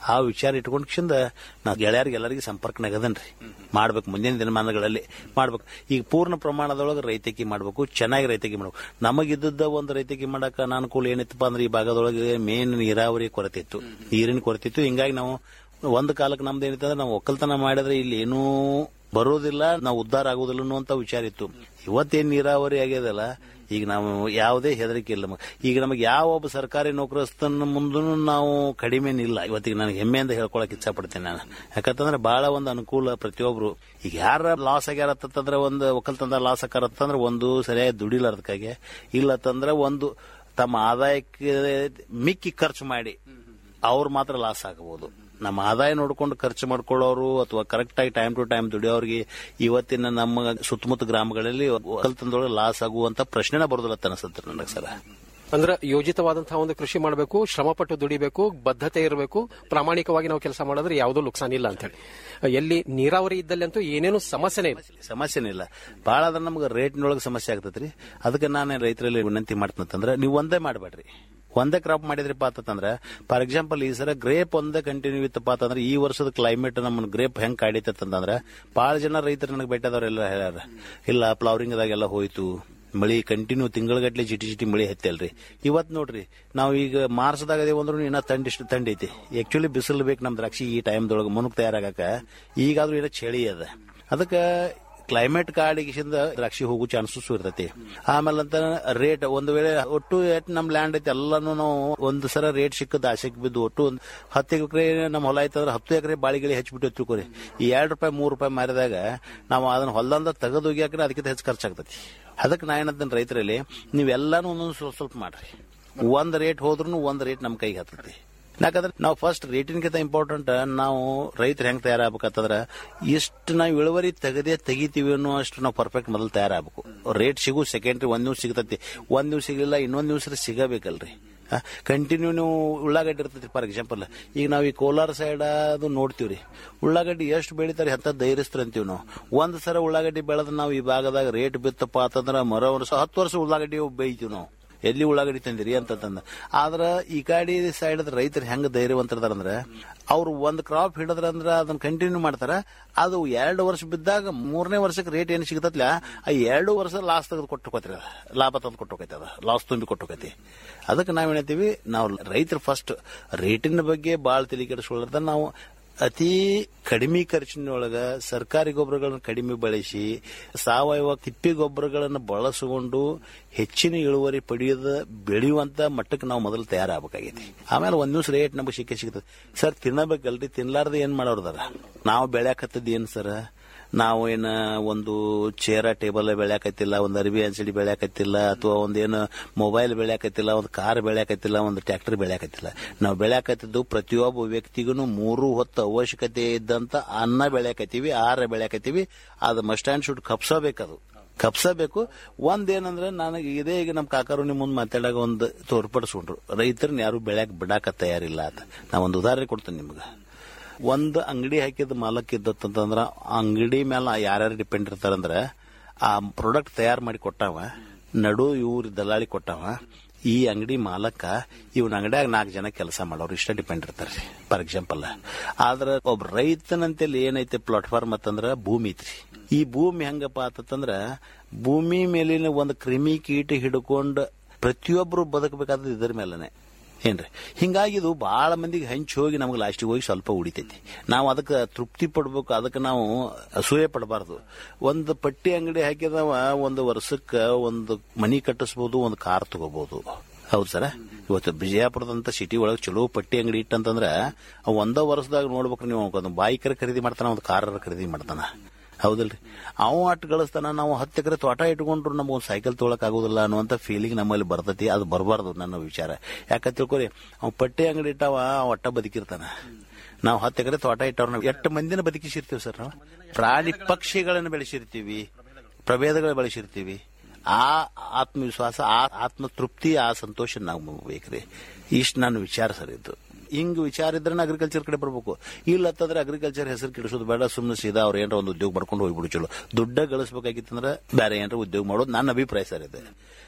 ಆ ವಿಚಾರ ಇಟ್ಕೊಂಡ್ ಕ್ಷಿಂದ ನಾ ಗೆಳೆಯರಿಗೆ ಎಲ್ಲರಿಗೆ ಸಂಪರ್ಕ ನಗದನ್ರಿ ಮಾಡ್ಬೇಕು ಮುಂದಿನ ದಿನಮಾನಗಳಲ್ಲಿ ಮಾಡ್ಬೇಕು ಈಗ ಪೂರ್ಣ ಪ್ರಮಾಣದೊಳಗೆ ರೈತಕಿ ಮಾಡ್ಬೇಕು ಚೆನ್ನಾಗಿ ರೈತಕಿ ಮಾಡ್ಬೇಕು ನಮಗಿದ್ದ ಒಂದು ರೈತಕಿ ಮಾಡಕ ಅನಾನುಕೂಲ ಏನಿತ್ತಪ್ಪ ಅಂದ್ರೆ ಈ ಭಾಗದೊಳಗೆ ಮೇನ್ ನೀರಾವರಿ ಕೊರತೆ ಇತ್ತು ನೀರಿನ ಕೊರತೆ ಇತ್ತು ಹಿಂಗಾಗಿ ನಾವು ಒಂದು ಕಾಲಕ್ಕೆ ನಮ್ದು ಏನಿತ್ತು ಅಂದ್ರೆ ನಾವು ಒಕ್ಕಲ್ತನ ಮಾಡಿದ್ರೆ ಇಲ್ಲಿ ಏನೂ ಬರೋದಿಲ್ಲ ನಾವು ಉದ್ಧಾರ ಆಗೋದಿಲ್ಲ ಅನ್ನುವಂತ ವಿಚಾರ ಇತ್ತು ಇವತ್ತೇನ್ ನೀರಾವರಿ ಆಗ್ಯದಲ್ಲ ಈಗ ನಾವು ಯಾವುದೇ ಹೆದರಿಕೆ ಇಲ್ಲ ನಮಗೆ ಈಗ ನಮಗೆ ಯಾವ ಒಬ್ಬ ಸರ್ಕಾರಿ ನೌಕರಸ್ಥನ ಮುಂದೂ ನಾವು ಕಡಿಮೆನಿಲ್ಲ ಇವತ್ತಿಗೆ ನನಗೆ ಹೆಮ್ಮೆಯಿಂದ ಹೇಳ್ಕೊಳಕ್ ಇಚ್ಛೆ ಪಡ್ತೇನೆ ನಾನು ಯಾಕಂತಂದ್ರೆ ಬಹಳ ಒಂದು ಅನುಕೂಲ ಪ್ರತಿಯೊಬ್ರು ಈಗ ಯಾರ ಲಾಸ್ ಆಗ್ಯಾರತ್ತಂದ್ರೆ ಒಂದು ಒಕ್ಕಲ್ತನದ ಲಾಸ್ ಆಕಾರತ್ತಂದ್ರೆ ಒಂದು ಸರಿಯಾಗಿ ದುಡಿಲಾರ್ದಕ್ಕಾಗೆ ಇಲ್ಲತ್ತಂದ್ರೆ ಒಂದು ತಮ್ಮ ಆದಾಯಕ್ಕೆ ಮಿಕ್ಕಿ ಖರ್ಚು ಮಾಡಿ ಅವ್ರು ಮಾತ್ರ ಲಾಸ್ ಆಗಬಹುದು ನಮ್ಮ ಆದಾಯ ನೋಡ್ಕೊಂಡು ಖರ್ಚು ಮಾಡ್ಕೊಳ್ಳೋರು ಅಥವಾ ಕರೆಕ್ಟ್ ಆಗಿ ಟೈಮ್ ಟು ಟೈಮ್ ದುಡಿಯೋರಿಗೆ ಇವತ್ತಿನ ನಮ್ಮ ಸುತ್ತಮುತ್ತ ಗ್ರಾಮಗಳಲ್ಲಿ ಒಕ್ಕಲ್ತನದೊಳಗೆ ಲಾಸ್ ಆಗುವಂತ ಪ್ರಶ್ನೆನೇ ಬರೋದಿಲ್ಲ ಅನಿಸುತ್ತೆ ನನಗೆ ಸರ್ ಅಂದ್ರೆ ಯೋಜಿತವಾದಂತಹ ಒಂದು ಕೃಷಿ ಮಾಡಬೇಕು ಶ್ರಮಪಟ್ಟು ದುಡಿಬೇಕು ಬದ್ಧತೆ ಇರಬೇಕು ಪ್ರಾಮಾಣಿಕವಾಗಿ ನಾವು ಕೆಲಸ ಮಾಡಿದ್ರೆ ಯಾವುದೂ ನುಕ್ಸಾನ ಇಲ್ಲ ಅಂತ ಹೇಳಿ ಎಲ್ಲಿ ನೀರಾವರಿ ಇದ್ದಲ್ಲಿ ಅಂತೂ ಏನೇನು ಸಮಸ್ಯೆನೇ ಇಲ್ಲ ಸಮಸ್ಯೆನೇ ಇಲ್ಲ ಬಹಳ ಅದ್ರ ನಮ್ಗೆ ರೇಟ್ನೊಳಗೆ ಸಮಸ್ಯೆ ಆಗ್ತೈತ್ರಿ ಅದಕ್ಕೆ ನಾನು ರೈತರಲ್ಲಿ ವಿನಂತಿ ಮಾಡ್ತಂತಂದ್ರೆ ನೀವು ಒಂದೇ ಮಾಡಬೇಡ್ರಿ ಒಂದೇ ಕ್ರಾಪ್ ಮಾಡಿದ್ರಿಪ್ಪ ಅಂತಂದ್ರೆ ಫಾರ್ ಎಕ್ಸಾಂಪಲ್ ಈ ಸರ ಗ್ರೇಪ್ ಒಂದೇ ಕಂಟಿನ್ಯೂ ಇತ್ತಪ್ಪ ಅಂತಂದ್ರೆ ಈ ವರ್ಷದ ಕ್ಲೈಮೇಟ್ ನಮ್ಮ ಗ್ರೇಪ್ ಹೆಂಗ್ ಕಾಡಿತಂತಂದ್ರೆ ಬಹಳ ಜನ ರೈತರು ನನಗೆ ಬೆಟ್ಟದವರೆಲ್ಲ ಹೇಳ್ಯಾರ ಇಲ್ಲ ಫ್ಲವರಿಂಗ್ದಾಗೆಲ್ಲ ಹೋಯ್ತು ಮಳಿ ಕಂಟಿನ್ಯೂ ತಿಂಗಳಗಟ್ಲೆ ಚಿಟಿ ಚಿಟಿ ಮಳಿ ಹತ್ತಲ್ರಿ ಇವತ್ ನೋಡ್ರಿ ನಾವು ಈಗ ಮಾರ್ಚ್ದಾಗ ಅದೇ ಅಂದ್ರೂ ಇನ್ನ ತಂಡ ಇಷ್ಟು ತಂಡ ಐತಿ ಆಕ್ಚುಲಿ ಬಿಸಿಲು ಬೇಕು ನಮ್ ದ್ರಾಕ್ಷಿ ಈ ಟೈಮ್ದೊಳಗೆ ಮುನುಗ್ ತಯಾರಾಗಕ ಈಗಾದ್ರೂ ಏನೋ ಚಳಿ ಅದ ಅದಕ್ಕೆ ಕ್ಲೈಮೇಟ್ ಕಾಡಿಗಿಂದ ದ್ರಾಕ್ಷಿ ಹೋಗೋ ಚಾನ್ಸಸ್ ಇರ್ತೈತಿ ಆಮೇಲೆ ಅಂತ ರೇಟ್ ಒಂದು ವೇಳೆ ಒಟ್ಟು ಎಟ್ ನಮ್ ಲ್ಯಾಂಡ್ ಐತಿ ಎಲ್ಲಾನು ನಾವು ಒಂದು ಸಲ ರೇಟ್ ಸಿಕ್ಕದ ಆಸೆಗೆ ಬಿದ್ದು ಒಟ್ಟು ಒಂದು ಹತ್ತು ಎಕರೆ ನಮ್ಮ ಹೊಲ ಐತಂದ್ರೆ ಹತ್ತು ಎಕರೆ ಬಾಳಿಗಿಳಿ ಹೆಚ್ಚಿಬಿಟ್ಟು ತಿಳ್ಕೊರಿ ಈ ಎರಡು ರೂಪಾಯಿ ಮೂರು ರೂಪಾಯಿ ಮಾರಿದಾಗ ನಾವು ಅದನ್ನ ಹೊಲದಿಂದ ತೆಗೆದು ಹೋಗ್ಯಾಕ್ರೆ ಅದಕ್ಕಿಂತ ಹೆಚ್ಚು ಖರ್ಚಾಗ್ತೈತಿ ಅದಕ್ಕೆ ನಾ ಏನಂತೇನೆ ರೈತರಲ್ಲಿ ನೀವೆಲ್ಲಾನು ಒಂದೊಂದು ಸ್ವಲ್ಪ ಸ್ವಲ್ಪ ಮಾಡ್ರಿ ಒಂದ್ ರೇಟ್ ಹೋದ್ರೂ ಒಂದ್ ರೇಟ್ ನಮ್ ಕೈಗೆ ಹತ್ತೈತಿ ಯಾಕಂದ್ರೆ ನಾವು ಫಸ್ಟ್ ರೇಟಿನ್ಗಿಂತ ಇಂಪಾರ್ಟೆಂಟ್ ನಾವು ರೈತರು ಹೆಂಗ್ ತಯಾರಾಗಬೇಕಂತಂದ್ರ ಎಷ್ಟು ನಾವು ಇಳುವರಿ ತೆಗದೇ ತೆಗಿತೀವಿ ಅನ್ನೋ ಅಷ್ಟು ನಾವು ಪರ್ಫೆಕ್ಟ್ ಮೊದಲು ತಯಾರಾಗಬೇಕು ರೇಟ್ ಸಿಗು ಸೆಕೆಂಡ್ರಿ ಒಂದ್ ದಿವ್ಸ ಸಿಗತೈತಿ ಒಂದ್ ದಿವ್ಸ ಸಿಗಲಿಲ್ಲ ಇನ್ನೊಂದ್ ದಿವ್ಸ ಸಿಗಬೇಕಲ್ರಿ ಕಂಟಿನ್ಯೂ ನೀವು ಉಳ್ಳಾಗಡ್ಡಿ ಇರ್ತೈತಿ ಫಾರ್ ಎಕ್ಸಾಂಪಲ್ ಈಗ ನಾವು ಈ ಕೋಲಾರ ಸೈಡ್ ಅದು ನೋಡ್ತೀವ್ರಿ ಉಳ್ಳಾಗಡ್ಡಿ ಎಷ್ಟು ಬೆಳಿತಾರೆ ಅಂತ ಧೈರ್ಯಸ್ತ್ರ ಅಂತೀವಿ ನಾವು ಒಂದ್ ಸಲ ಉಳ್ಳಾಗಡ್ಡಿ ಬೆಳೆದ ನಾವು ಈ ಭಾಗದಾಗ ರೇಟ್ ಬಿತ್ತಪ್ಪ ಅಂತಂದ್ರ ಮರ ವರ್ಷ ಹತ್ತು ವರ್ಷ ಉಳ್ಳಾಗಡ್ಡಿ ಬೆಳಿತೀವಿ ನಾವು ಎಲ್ಲಿ ಉಳ್ಳಾಗಡ್ಡಿ ತಂದಿರಿ ಅಂತಂದ ಆದ್ರ ಈ ಕಡೆ ಸೈಡ್ ರೈತರು ಹೆಂಗ್ ಧೈರ್ಯವಂತರದಾರಂದ್ರೆ ಅವ್ರು ಒಂದ್ ಕ್ರಾಪ್ ಹಿಡಿದ್ರ ಅಂದ್ರ ಅದನ್ನ ಕಂಟಿನ್ಯೂ ಮಾಡ್ತಾರ ಅದು ಎರಡು ವರ್ಷ ಬಿದ್ದಾಗ ಮೂರನೇ ವರ್ಷಕ್ಕೆ ರೇಟ್ ಏನು ಸಿಗತ್ತಲ್ಲ ಆ ಎರಡು ವರ್ಷ ಲಾಸ್ ತೆಗೆದು ಕೊಟ್ಟೋಕತ್ರಿ ಲಾಭ ತಂದು ಕೊಟ್ಟೋಕೈತಿ ಅದ ಲಾಸ್ ತುಂಬಿ ಕೊಟ್ಟೋಕೈತಿ ಅದಕ್ಕೆ ನಾವ್ ಏನೈತಿವಿ ನಾವು ರೈತರು ಫಸ್ಟ್ ರೇಟಿನ ಬಗ್ಗೆ ಬಾಳ ತಲೆ ಕೆಡಿಸ್ಕೊಳ್ಳದ ನಾವು ಅತಿ ಕಡಿಮೆ ಖರ್ಚಿನೊಳಗ ಸರ್ಕಾರಿ ಗೊಬ್ಬರಗಳನ್ನು ಕಡಿಮೆ ಬಳಸಿ ಸಾವಯವ ತಿಪ್ಪಿ ಗೊಬ್ಬರಗಳನ್ನು ಬಳಸಿಕೊಂಡು ಹೆಚ್ಚಿನ ಇಳುವರಿ ಪಡೆಯದ ಬೆಳೆಯುವಂತ ಮಟ್ಟಕ್ಕೆ ನಾವು ಮೊದಲು ತಯಾರಾಗಬೇಕಾಗೈತಿ ಆಮೇಲೆ ಒಂದ್ ದಿವ್ಸ ರೇಟ್ ನಮಗೆ ಸಿಕ್ಕೇ ಸಿಗ್ತದೆ ಸರ್ ತಿನ್ನಬೇಕಲ್ರಿ ತಿನ್ಲಾರ್ದ ಏನ್ ಮಾಡೋರ್ದಾರ ನಾವು ಬೆಳ್ಯಾಕತ್ತದ ಏನ್ ಸರ್ ನಾವು ಏನ ಒಂದು ಚೇರ ಟೇಬಲ್ ಬೆಳ್ಯಾಕತ್ತಿಲ್ಲ ಒಂದು ಅರಬಿ ಅನ್ಸಡಿ ಬೆಳ್ಯಾಕತ್ತಿಲ್ಲ ಅಥವಾ ಒಂದೇನು ಮೊಬೈಲ್ ಬೆಳ್ಯಾಕತ್ತಿಲ್ಲ ಒಂದು ಕಾರ್ ಬೆಳ್ಯಾಕತ್ತಿಲ್ಲ ಒಂದು ಟ್ರ್ಯಾಕ್ಟರ್ ಬೆಳ್ಯಾಕತ್ತಿಲ್ಲ ನಾವು ಬೆಳ್ಯಾಕತ್ತಿದ್ದು ಪ್ರತಿಯೊಬ್ಬ ವ್ಯಕ್ತಿಗೂ ಮೂರು ಹೊತ್ತು ಅವಶ್ಯಕತೆ ಇದ್ದಂತ ಅನ್ನ ಬೆಳ್ಯಾಕತ್ತೀವಿ ಆಹಾರ ಬೆಳ್ಯಾಕತ್ತೀವಿ ಅದು ಮಸ್ಟ್ ಆ್ಯಂಡ್ ಶುಡ್ ಕಪ್ಸಬೇಕದು ಕಪ್ಸಬೇಕು ಒಂದೇನಂದ್ರೆ ನನಗೆ ಇದೇ ಈಗ ನಮ್ಮ ಕಾಕರು ನಿಮ್ಮ ಮುಂದೆ ಮಾತಾಡಾಗ ಒಂದು ತೋರ್ಪಡಿಸ್ಕೊಂಡ್ರು ರೈತರನ್ನ ಯಾರು ಬೆಳ್ಯಾಕ ಬಿಡಾಕ ತಯಾರಿಲ್ಲ ಅಂತ ನಾ ಒಂದು ಉದಾಹರಣೆ ಕೊಡ್ತೇನೆ ನಿಮ್ಗೆ ಒಂದು ಅಂಗಡಿ ಹಾಕಿದ ಮಾಲಕ್ ಇದ್ದತ್ತಂದ್ರ ಅಂಗಡಿ ಮೇಲೆ ಯಾರ್ಯಾರು ಡಿಪೆಂಡ್ ಇರ್ತಾರಂದ್ರ ಆ ಪ್ರಾಡಕ್ಟ್ ತಯಾರು ಮಾಡಿ ಕೊಟ್ಟಾವ ನಡು ಇವ್ರ ದಲಾಳಿ ಕೊಟ್ಟಾವ ಈ ಅಂಗಡಿ ಮಾಲಕ ಇವನ್ ಅಂಗಡಿಯಾಗ ನಾಲ್ಕು ಜನ ಕೆಲಸ ಮಾಡೋರು ಇಷ್ಟ ಡಿಪೆಂಡ್ ಇರ್ತಾರೆ ಫಾರ್ ಎಕ್ಸಾಂಪಲ್ ಆದ್ರ ಒಬ್ಬ ರೈತನಂತೇಳಿ ಏನೈತೆ ಪ್ಲಾಟ್ಫಾರ್ಮ್ ಅಂತಂದ್ರ ಭೂಮಿ ಐತ್ರಿ ಈ ಭೂಮಿ ಹೆಂಗಪ್ಪ ಆತಂದ್ರ ಭೂಮಿ ಮೇಲಿನ ಒಂದು ಕ್ರಿಮಿ ಕೀಟ ಹಿಡ್ಕೊಂಡು ಪ್ರತಿಯೊಬ್ಬರು ಬದುಕಬೇಕಾದ ಇದ್ರ ಮೇಲನೆ ಏನ್ರಿ ಹಿಂಗಾಗಿ ಇದು ಬಹಳ ಮಂದಿಗೆ ಹಂಚಿ ಹೋಗಿ ನಮ್ಗೆ ಲಾಸ್ಟಿಗೆ ಹೋಗಿ ಸ್ವಲ್ಪ ಉಳಿತೈತಿ ನಾವು ಅದಕ್ಕೆ ತೃಪ್ತಿ ಪಡ್ಬೇಕು ಅದಕ್ಕೆ ನಾವು ಅಸೂಯೆ ಪಡಬಾರ್ದು ಒಂದು ಪಟ್ಟಿ ಅಂಗಡಿ ಹಾಕಿದವ ಒಂದು ವರ್ಷಕ್ಕೆ ಒಂದು ಮನಿ ಕಟ್ಟಿಸ್ಬೋದು ಒಂದು ಕಾರ್ ತಗೋಬಹುದು ಹೌದು ಸರ ಇವತ್ತು ಬಿಜಯಾಪುರದಂತ ಸಿಟಿ ಒಳಗೆ ಚಲೋ ಪಟ್ಟಿ ಅಂಗಡಿ ಇಟ್ಟಂತಂದ್ರ ಅವ್ ಒಂದ ವರ್ಷದಾಗ ನೋಡ್ಬೇಕು ನೀವು ಒಂದು ಬೈಕರ್ ಖರೀದಿ ಮಾಡ್ತಾನ ಒಂದು ಕಾರ್ ಖರೀದಿ ಮಾಡ್ತಾನ ಹೌದಲ್ರಿ ಅವ ಅಟ್ ಗಳಿಸ್ತಾನ ನಾವು ಹತ್ತು ಎಕರೆ ತೋಟ ಇಟ್ಕೊಂಡ್ರು ನಮ್ಗೆ ಒಂದು ಸೈಕಲ್ ತೊಗೊಳಕ್ ಆಗುದಿಲ್ಲ ಅನ್ನುವಂತ ಫೀಲಿಂಗ್ ನಮ್ಮಲ್ಲಿ ಬರ್ತೈತಿ ಅದು ಬರಬಾರ್ದು ನನ್ನ ವಿಚಾರ ಯಾಕಂತ ತಿಳ್ಕೊರಿ ಅವ್ ಪಟ್ಟಿ ಅಂಗಡಿ ಇಟ್ಟಾವ ಒಟ್ಟ ಬದುಕಿರ್ತಾನ ನಾವು ಹತ್ತು ಎಕರೆ ತೋಟ ಇಟ್ಟವ್ರ ನಾವು ಎಷ್ಟು ಮಂದಿನ ಬದುಕಿಸಿರ್ತೀವಿ ಸರ್ ನಾವು ಪ್ರಾಣಿ ಪಕ್ಷಿಗಳನ್ನು ಬೆಳೆಸಿರ್ತೀವಿ ಪ್ರಭೇದಗಳು ಬೆಳೆಸಿರ್ತೀವಿ ಆ ಆತ್ಮವಿಶ್ವಾಸ ಆ ಆತ್ಮ ತೃಪ್ತಿ ಆ ಸಂತೋಷ ನಾವು ಬೇಕ್ರಿ ಇಷ್ಟು ನನ್ನ ವಿಚಾರ ಸರ್ ಇದ್ದು ಹಿಂಗ್ ವಿಚಾರ ಇದ್ರೆ ಅಗ್ರಿಕಲ್ಚರ್ ಕಡೆ ಬರ್ಬೇಕು ಇಲ್ಲ ಅಂತಂದ್ರೆ ಅಗ್ರಿಕಲ್ಚರ್ ಹೆಸರು ಕೆಡಿಸೋದು ಬೇಡ ಸುಮ್ಮನೆ ಸೀದಾ ಅವ್ರ ಏನಾರ ಒಂದು ಉದ್ಯೋಗ ಮಾಡ್ಕೊಂಡು ಹೋಗ್ಬಿಡು ಚಲೋ ದುಡ್ಡ ಗಳಿಸ್ಬೇಕಾಗಿತ್ತಂದ್ರೆ ಬೇರೆ ಏನಾರ ಉದ್ಯೋಗ ಮಾಡೋದು ನನ್ನ ಅಭಿಪ್ರಾಯ ಸರ್ ಇದೆ